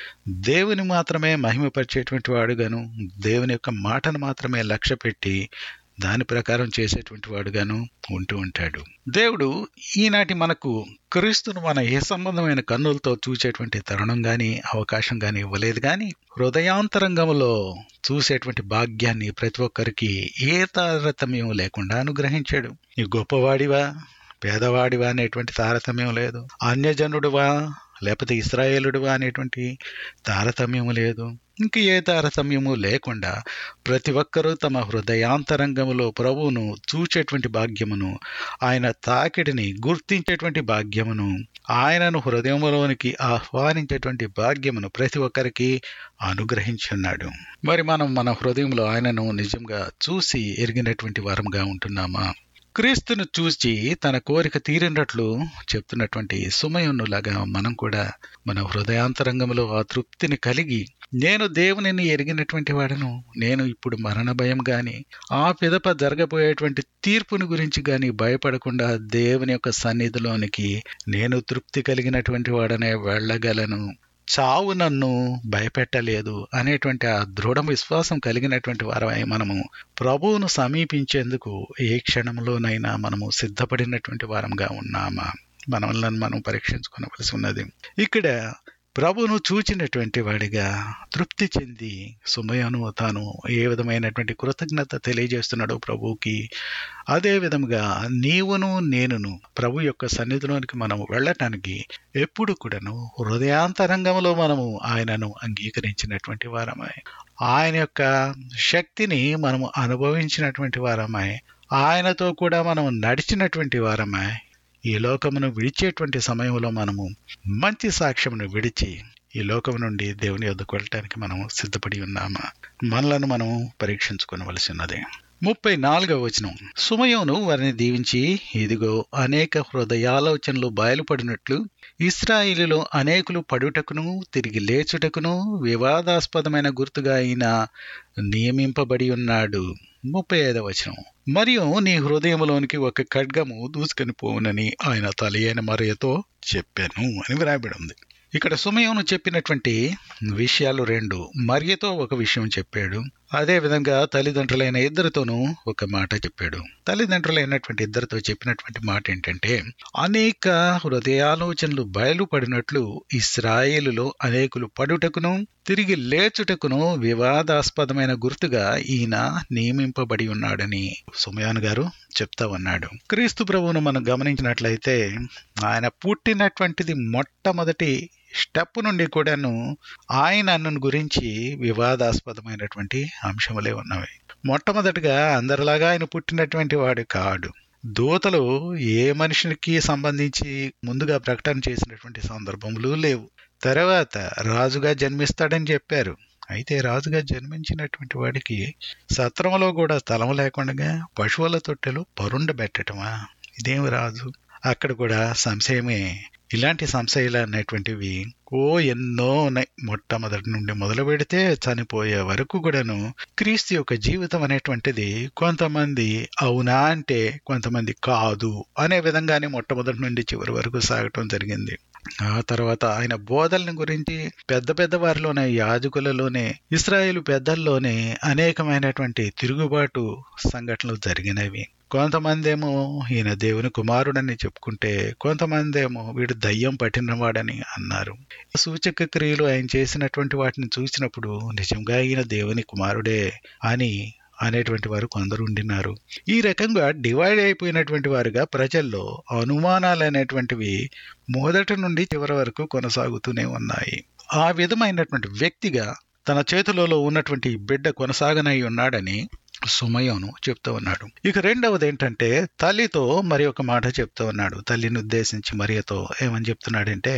దేవుని మాత్రమే మహిమపరిచేటువంటి వాడుగాను దేవుని యొక్క మాటను మాత్రమే లక్ష్య పెట్టి దాని ప్రకారం చేసేటువంటి వాడుగాను ఉంటూ ఉంటాడు దేవుడు ఈనాటి మనకు క్రీస్తును మన ఏ సంబంధమైన కన్నులతో చూసేటువంటి తరుణం గాని అవకాశం గాని ఇవ్వలేదు గాని హృదయాంతరంగంలో చూసేటువంటి భాగ్యాన్ని ప్రతి ఒక్కరికి ఏ తారతమ్యం లేకుండా అనుగ్రహించాడు ఈ గొప్పవాడివా పేదవాడివా అనేటువంటి తారతమ్యం లేదు అన్యజనుడివా లేకపోతే ఇస్రాయేలుడివా అనేటువంటి తారతమ్యం లేదు ఇంక ఏ తారతమ్యము లేకుండా ప్రతి ఒక్కరూ తమ హృదయాంతరంగములో ప్రభువును చూచేటువంటి భాగ్యమును ఆయన తాకిడిని గుర్తించేటువంటి భాగ్యమును ఆయనను హృదయంలోనికి ఆహ్వానించేటువంటి భాగ్యమును ప్రతి ఒక్కరికి అనుగ్రహించున్నాడు మరి మనం మన హృదయంలో ఆయనను నిజంగా చూసి ఎరిగినటువంటి వారంగా ఉంటున్నామా క్రీస్తును చూసి తన కోరిక తీరినట్లు చెప్తున్నటువంటి సుమయునులాగా మనం కూడా మన హృదయాంతరంగంలో ఆ తృప్తిని కలిగి నేను దేవునిని ఎరిగినటువంటి వాడను నేను ఇప్పుడు మరణ భయం గాని ఆ పిదప జరగబోయేటువంటి తీర్పుని గురించి గాని భయపడకుండా దేవుని యొక్క సన్నిధిలోనికి నేను తృప్తి కలిగినటువంటి వాడనే వెళ్ళగలను చావు నన్ను భయపెట్టలేదు అనేటువంటి ఆ దృఢ విశ్వాసం కలిగినటువంటి వారమై మనము ప్రభువును సమీపించేందుకు ఏ క్షణంలోనైనా మనము సిద్ధపడినటువంటి వారంగా ఉన్నామా మనల్ని మనం పరీక్షించుకోవలసి ఉన్నది ఇక్కడ ప్రభును చూచినటువంటి వాడిగా తృప్తి చెంది సుమయను తాను ఏ విధమైనటువంటి కృతజ్ఞత తెలియజేస్తున్నాడో ప్రభువుకి అదే విధముగా నీవును నేనును ప్రభు యొక్క సన్నిధిలోనికి మనం వెళ్ళటానికి ఎప్పుడు కూడాను హృదయాంతరంగంలో మనము ఆయనను అంగీకరించినటువంటి వారమై ఆయన యొక్క శక్తిని మనము అనుభవించినటువంటి వారమై ఆయనతో కూడా మనం నడిచినటువంటి వారమై ఈ లోకమును విడిచేటువంటి సమయంలో మనము మంచి సాక్ష్యమును విడిచి ఈ లోకం నుండి దేవుని వద్దకు వెళ్ళటానికి మనం సిద్ధపడి ఉన్నామా మనలను మనం పరీక్షించుకోవలసి ఉన్నది ముప్పై నాలుగవ వచనం సుమయోను వారిని దీవించి ఇదిగో అనేక హృదయాలోచనలు బయలుపడినట్లు ఇస్రాయిలులో అనేకులు పడుటకును తిరిగి లేచుటకును వివాదాస్పదమైన గుర్తుగా అయిన నియమింపబడి ఉన్నాడు ముప్పై ఐదవ వచనం మరియు నీ హృదయంలోనికి ఒక ఖడ్గము దూసుకొని పోవునని ఆయన తలయైన మరియతో చెప్పాను అని వ్రాయబడి ఉంది ఇక్కడ సుమయోను చెప్పినటువంటి విషయాలు రెండు మరియతో ఒక విషయం చెప్పాడు అదే విధంగా తల్లిదండ్రులైన ఇద్దరితోనూ ఒక మాట చెప్పాడు తల్లిదండ్రులైనటువంటి ఇద్దరితో చెప్పినటువంటి మాట ఏంటంటే అనేక హృదయాలోచనలు బయలుపడినట్లు ఇస్రాయేలులో అనేకులు పడుటకును తిరిగి లేచుటకును వివాదాస్పదమైన గుర్తుగా ఈయన నియమింపబడి ఉన్నాడని సుమయాన్ గారు చెప్తా ఉన్నాడు క్రీస్తు ప్రభువును మనం గమనించినట్లయితే ఆయన పుట్టినటువంటిది మొట్టమొదటి స్టెప్ నుండి కూడాను ఆయన అన్నను గురించి వివాదాస్పదమైనటువంటి అంశములే ఉన్నవి మొట్టమొదటిగా అందరిలాగా ఆయన పుట్టినటువంటి వాడు కాడు దూతలు ఏ మనిషికి సంబంధించి ముందుగా ప్రకటన చేసినటువంటి సందర్భములు లేవు తర్వాత రాజుగా జన్మిస్తాడని చెప్పారు అయితే రాజుగా జన్మించినటువంటి వాడికి సత్రములో కూడా స్థలం లేకుండా పశువుల తొట్టెలు పరుండబెట్టటమా ఇదేమి రాజు అక్కడ కూడా సంశయమే ఇలాంటి సంశయాలు అనేటువంటివి ఓ ఎన్నో ఉన్నాయి మొట్టమొదటి నుండి మొదలు పెడితే చనిపోయే వరకు కూడాను క్రీస్తు యొక్క జీవితం అనేటువంటిది కొంతమంది అవునా అంటే కొంతమంది కాదు అనే విధంగానే మొట్టమొదటి నుండి చివరి వరకు సాగటం జరిగింది ఆ తర్వాత ఆయన బోధలను గురించి పెద్ద పెద్ద వారిలోనే యాజకులలోనే ఇస్రాయేల్ పెద్దల్లోనే అనేకమైనటువంటి తిరుగుబాటు సంఘటనలు జరిగినవి కొంతమంది ఏమో ఈయన దేవుని కుమారుడని చెప్పుకుంటే కొంతమంది ఏమో వీడు దయ్యం పట్టినవాడని అన్నారు సూచక క్రియలు ఆయన చేసినటువంటి వాటిని చూసినప్పుడు నిజంగా ఈయన దేవుని కుమారుడే అని అనేటువంటి వారు కొందరు ఉండినారు ఈ రకంగా డివైడ్ అయిపోయినటువంటి వారుగా ప్రజల్లో అనుమానాలు అనేటువంటివి మొదటి నుండి చివరి వరకు కొనసాగుతూనే ఉన్నాయి ఆ విధమైనటువంటి వ్యక్తిగా తన చేతులలో ఉన్నటువంటి బిడ్డ కొనసాగనై ఉన్నాడని సుమయోను చెప్తూ ఉన్నాడు ఇక రెండవది ఏంటంటే తల్లితో మరి ఒక మాట చెప్తూ ఉన్నాడు తల్లిని ఉద్దేశించి మరియతో ఏమని చెప్తున్నాడంటే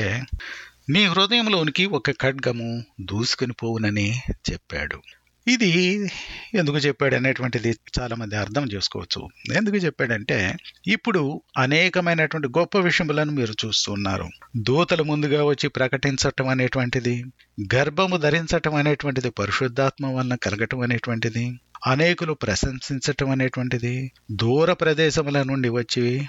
నీ హృదయంలోనికి ఒక ఖడ్గము దూసుకుని పోవునని చెప్పాడు ఇది ఎందుకు చెప్పాడు అనేటువంటిది చాలా మంది అర్థం చేసుకోవచ్చు ఎందుకు చెప్పాడంటే ఇప్పుడు అనేకమైనటువంటి గొప్ప విషయములను మీరు చూస్తున్నారు దూతలు ముందుగా వచ్చి ప్రకటించటం అనేటువంటిది గర్భము ధరించటం అనేటువంటిది పరిశుద్ధాత్మ వలన కలగటం అనేటువంటిది అనేకులు ప్రశంసించటం అనేటువంటిది దూర ప్రదేశముల నుండి వచ్చి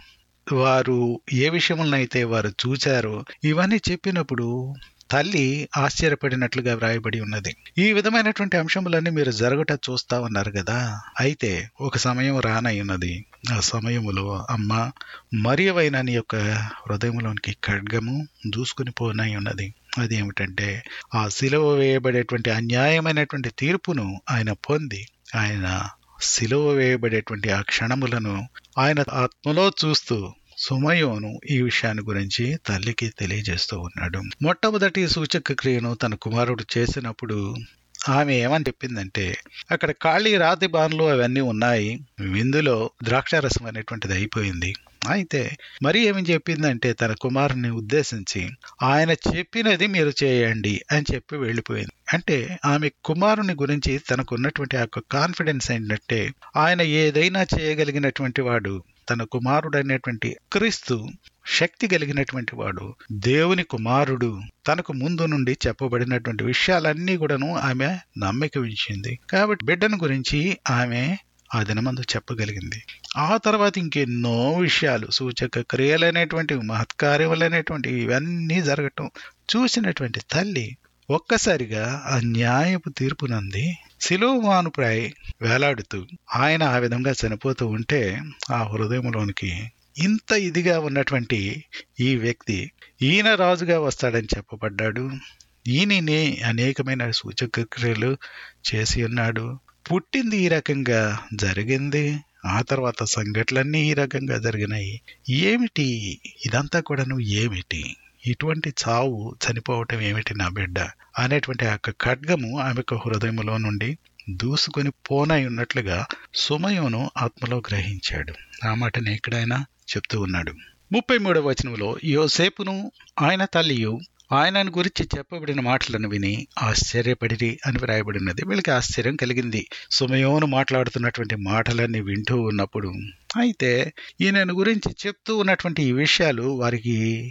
వారు ఏ విషయములనైతే వారు చూచారో ఇవన్నీ చెప్పినప్పుడు తల్లి ఆశ్చర్యపడినట్లుగా వ్రాయబడి ఉన్నది ఈ విధమైనటువంటి అంశములన్నీ మీరు జరగట చూస్తా ఉన్నారు కదా అయితే ఒక సమయం రానై ఉన్నది ఆ సమయములో అమ్మ మరియవైన నీ యొక్క హృదయంలోనికి ఖడ్గము దూసుకుని పోనై ఉన్నది అది ఏమిటంటే ఆ సిలువ వేయబడేటువంటి అన్యాయమైనటువంటి తీర్పును ఆయన పొంది ఆయన సిలువ వేయబడేటువంటి ఆ క్షణములను ఆయన ఆత్మలో చూస్తూ సుమయోను ఈ విషయాన్ని గురించి తల్లికి తెలియజేస్తూ ఉన్నాడు మొట్టమొదటి సూచక క్రియను తన కుమారుడు చేసినప్పుడు ఆమె ఏమని చెప్పిందంటే అక్కడ ఖాళీ రాతి బాన్లు అవన్నీ ఉన్నాయి విందులో ద్రాక్షారసం అనేటువంటిది అయిపోయింది అయితే మరి ఏమి చెప్పిందంటే తన కుమారుని ఉద్దేశించి ఆయన చెప్పినది మీరు చేయండి అని చెప్పి వెళ్ళిపోయింది అంటే ఆమె కుమారుని గురించి తనకు ఉన్నటువంటి ఆ కాన్ఫిడెన్స్ ఏంటంటే ఆయన ఏదైనా చేయగలిగినటువంటి వాడు తన కుమారుడు అనేటువంటి క్రీస్తు శక్తి కలిగినటువంటి వాడు దేవుని కుమారుడు తనకు ముందు నుండి చెప్పబడినటువంటి విషయాలన్నీ కూడాను ఆమె నమ్మిక ఉంచింది కాబట్టి బిడ్డను గురించి ఆమె ఆ దినమందు చెప్పగలిగింది ఆ తర్వాత ఇంకెన్నో విషయాలు సూచక క్రియలైనటువంటి మహత్కార్యములైనటువంటి ఇవన్నీ జరగటం చూసినటువంటి తల్లి ఒక్కసారిగా ఆ న్యాయపు తీర్పునంది సిలువమానుపై వేలాడుతూ ఆయన ఆ విధంగా చనిపోతూ ఉంటే ఆ హృదయంలోనికి ఇంత ఇదిగా ఉన్నటువంటి ఈ వ్యక్తి ఈయన రాజుగా వస్తాడని చెప్పబడ్డాడు ఈయననే అనేకమైన సూచక క్రియలు చేసి ఉన్నాడు పుట్టింది ఈ రకంగా జరిగింది ఆ తర్వాత సంఘటనలన్నీ ఈ రకంగా జరిగినాయి ఏమిటి ఇదంతా కూడాను ఏమిటి ఇటువంటి చావు చనిపోవటం ఏమిటి నా బిడ్డ అనేటువంటి ఆ యొక్క ఖడ్గము ఆమె హృదయంలో నుండి దూసుకొని పోనై ఉన్నట్లుగా సుమయోను ఆత్మలో గ్రహించాడు ఆ మాటని ఎక్కడైనా చెప్తూ ఉన్నాడు ముప్పై మూడవ వచనంలో యోసేపును ఆయన తల్లియు ఆయనను గురించి చెప్పబడిన మాటలను విని ఆశ్చర్యపడిరి అని వ్రాయబడినది వీళ్ళకి ఆశ్చర్యం కలిగింది సుమయోను మాట్లాడుతున్నటువంటి మాటలన్నీ వింటూ ఉన్నప్పుడు అయితే ఈయనను గురించి చెప్తూ ఉన్నటువంటి ఈ విషయాలు వారికి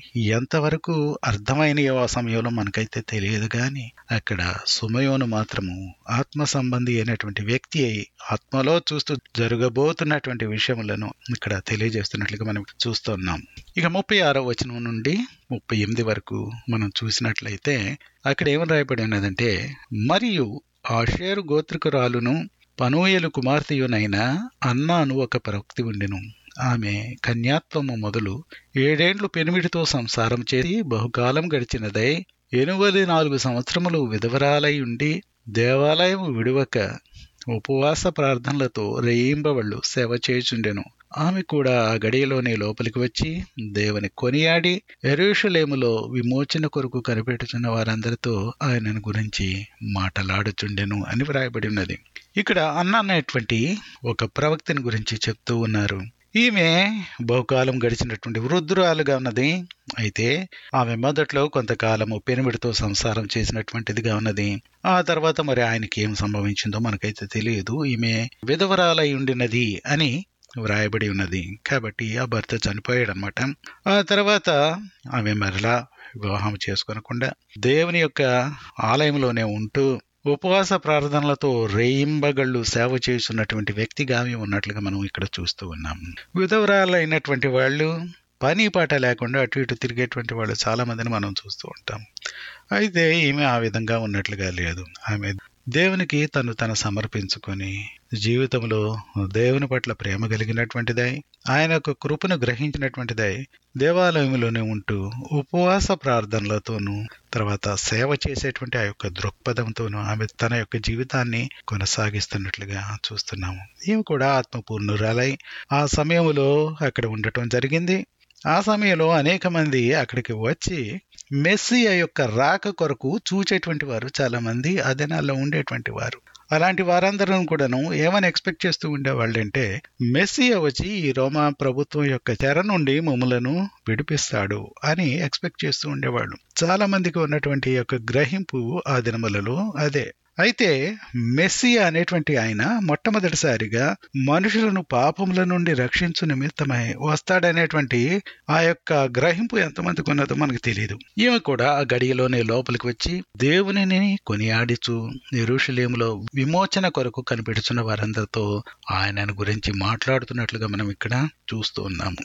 ఎంతవరకు అర్థమైనయో ఆ సమయంలో మనకైతే తెలియదు కానీ అక్కడ సుమయోను మాత్రము ఆత్మ సంబంధి అయినటువంటి వ్యక్తి అయి ఆత్మలో చూస్తూ జరగబోతున్నటువంటి విషయములను ఇక్కడ తెలియజేస్తున్నట్లుగా మనం చూస్తున్నాం ఇక ముప్పై ఆరో వచనం నుండి ముప్పై ఎనిమిది వరకు మనం చూసినట్లయితే అక్కడ ఏమని రాయబడి ఉన్నదంటే మరియు ఆషేరు గోత్రికురాలును పనోయలు కుమార్తెయునైన అన్నాను ఒక ప్రవక్తి ఉండెను ఆమె కన్యాత్వము మొదలు ఏడేండ్లు పెనిమిడితో సంసారం చేసి బహుకాలం గడిచినదై ఎనువది నాలుగు సంవత్సరములు విధవరాలై ఉండి దేవాలయం విడువక ఉపవాస ప్రార్థనలతో రేయింబవళ్ళు సేవ చేయుచుండెను ఆమె కూడా ఆ గడియలోనే లోపలికి వచ్చి దేవుని కొనియాడి ఎరుషలేములో విమోచన కొరకు కనిపెట్టుచున్న వారందరితో ఆయనను గురించి మాటలాడుచుండెను అని వ్రాయబడి ఉన్నది ఇక్కడ అన్న అనేటువంటి ఒక ప్రవక్తిని గురించి చెప్తూ ఉన్నారు ఈమె బహుకాలం గడిచినటువంటి వృద్ధురాలుగా ఉన్నది అయితే ఆమె మొదట్లో కొంతకాలము పెనుమిడితో సంసారం చేసినటువంటిదిగా ఉన్నది ఆ తర్వాత మరి ఆయనకి ఏం సంభవించిందో మనకైతే తెలియదు ఈమె విధవరాలై ఉండినది అని వ్రాయబడి ఉన్నది కాబట్టి ఆ భర్త చనిపోయాడు అనమాట ఆ తర్వాత ఆమె మరలా వివాహం చేసుకోనకుండా దేవుని యొక్క ఆలయంలోనే ఉంటూ ఉపవాస ప్రార్థనలతో రేయింబగళ్ళు సేవ చేస్తున్నటువంటి వ్యక్తిగా ఆమె ఉన్నట్లుగా మనం ఇక్కడ చూస్తూ ఉన్నాం విధవరాలైనటువంటి వాళ్ళు పని పాట లేకుండా అటు ఇటు తిరిగేటువంటి వాళ్ళు చాలా మందిని మనం చూస్తూ ఉంటాం అయితే ఈమె ఆ విధంగా ఉన్నట్లుగా లేదు ఆమె దేవునికి తను తను సమర్పించుకొని జీవితంలో దేవుని పట్ల ప్రేమ కలిగినటువంటిదై ఆయన యొక్క కృపను గ్రహించినటువంటిదై దేవాలయంలోనే ఉంటూ ఉపవాస ప్రార్థనలతోనూ తర్వాత సేవ చేసేటువంటి ఆ యొక్క దృక్పథంతోనూ ఆమె తన యొక్క జీవితాన్ని కొనసాగిస్తున్నట్లుగా చూస్తున్నాము ఈమె కూడా ఆత్మపూర్ణురాలై ఆ సమయంలో అక్కడ ఉండటం జరిగింది ఆ సమయంలో అనేక మంది అక్కడికి వచ్చి మెస్సియ యొక్క రాక కొరకు చూచేటువంటి వారు చాలా మంది ఆ దినాల్లో ఉండేటువంటి వారు అలాంటి వారందరూ కూడాను ఏమని ఎక్స్పెక్ట్ చేస్తూ ఉండేవాళ్ళంటే మెస్సియ వచ్చి ఈ రోమా ప్రభుత్వం యొక్క చెర నుండి మమ్మలను విడిపిస్తాడు అని ఎక్స్పెక్ట్ చేస్తూ ఉండేవాళ్ళు చాలా మందికి ఉన్నటువంటి యొక్క గ్రహింపు ఆ దినములలో అదే అయితే మెస్సియా అనేటువంటి ఆయన మొట్టమొదటిసారిగా మనుషులను పాపముల నుండి రక్షించు నిమిత్తమై వస్తాడనేటువంటి ఆ యొక్క గ్రహింపు ఎంతమందికి ఉన్నదో మనకు తెలియదు ఈమె కూడా ఆ గడియలోనే లోపలికి వచ్చి దేవునిని కొనియాడిచు ఎరుషలేములో విమోచన కొరకు కనిపెడుచున్న వారందరితో ఆయనను గురించి మాట్లాడుతున్నట్లుగా మనం ఇక్కడ చూస్తూ ఉన్నాము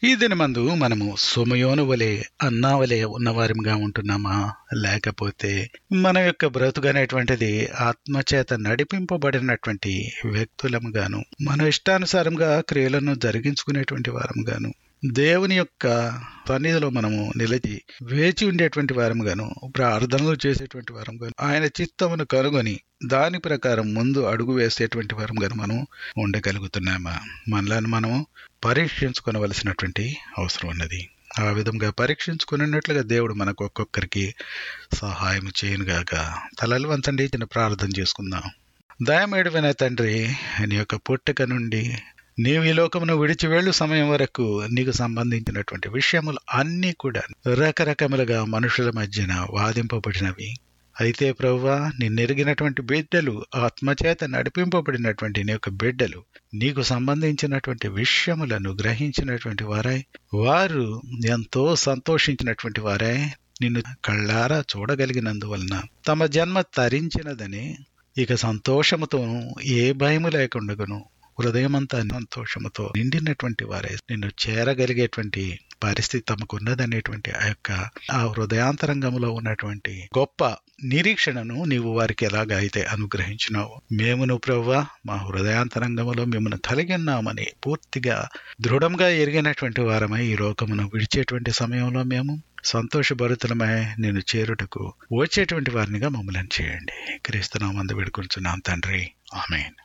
ఈ దినమందు మనము సుమయోను వలె అన్నా వలె ఉన్నవారిగా ఉంటున్నామా లేకపోతే మన యొక్క బ్రతుకు అనేటువంటిది ఆత్మచేత నడిపింపబడినటువంటి వ్యక్తులముగాను మన ఇష్టానుసారంగా క్రియలను జరిగించుకునేటువంటి వారముగాను దేవుని యొక్క సన్నిధిలో మనము నిలిచి వేచి ఉండేటువంటి వారముగాను ప్రార్థనలు చేసేటువంటి వారముగాను ఆయన చిత్తమును కనుగొని దాని ప్రకారం ముందు అడుగు వేసేటువంటి వారముగాను మనం ఉండగలుగుతున్నామా మనలను మనము పరీక్షించుకోవలసినటువంటి అవసరం ఉన్నది ఆ విధంగా పరీక్షించుకున్నట్లుగా దేవుడు మనకు ఒక్కొక్కరికి సహాయం చేయనుగాక తలలు వంచండి చిన్న ప్రార్థన చేసుకుందాం దయమేడువైన తండ్రి నీ యొక్క పుట్టుక నుండి నీవు ఈ లోకమును విడిచి వెళ్ళు సమయం వరకు నీకు సంబంధించినటువంటి విషయములు అన్నీ కూడా రకరకములుగా మనుషుల మధ్యన వాదింపబడినవి అయితే ప్రవ్వా నిన్నెరిగినటువంటి బిడ్డలు ఆత్మచేత నడిపింపబడినటువంటి నీ యొక్క బిడ్డలు నీకు సంబంధించినటువంటి విషయములను గ్రహించినటువంటి వారై వారు ఎంతో సంతోషించినటువంటి వారై నిన్ను కళ్ళారా చూడగలిగినందువలన తమ జన్మ తరించినదని ఇక సంతోషముతో ఏ భయము లేకుండగను హృదయమంతా సంతోషముతో నిండినటువంటి వారే నిన్ను చేరగలిగేటువంటి పరిస్థితి తమకున్నదనేటువంటి ఆ యొక్క ఆ హృదయాంతరంగంలో ఉన్నటువంటి గొప్ప నిరీక్షణను నీవు వారికి ఎలాగ అయితే అనుగ్రహించినావు మేమును ప్రవ్వా మా హృదయాంతరంగంలో మిమ్మల్ని కలిగి ఉన్నామని పూర్తిగా దృఢంగా ఎరిగినటువంటి వారమై ఈ లోకమును విడిచేటువంటి సమయంలో మేము సంతోషభరితులమై నేను చేరుటకు వచ్చేటువంటి వారినిగా మమ్మల్ని చేయండి క్రీస్తునామందు వేడుకుంటున్నాం తండ్రి ఆమెన్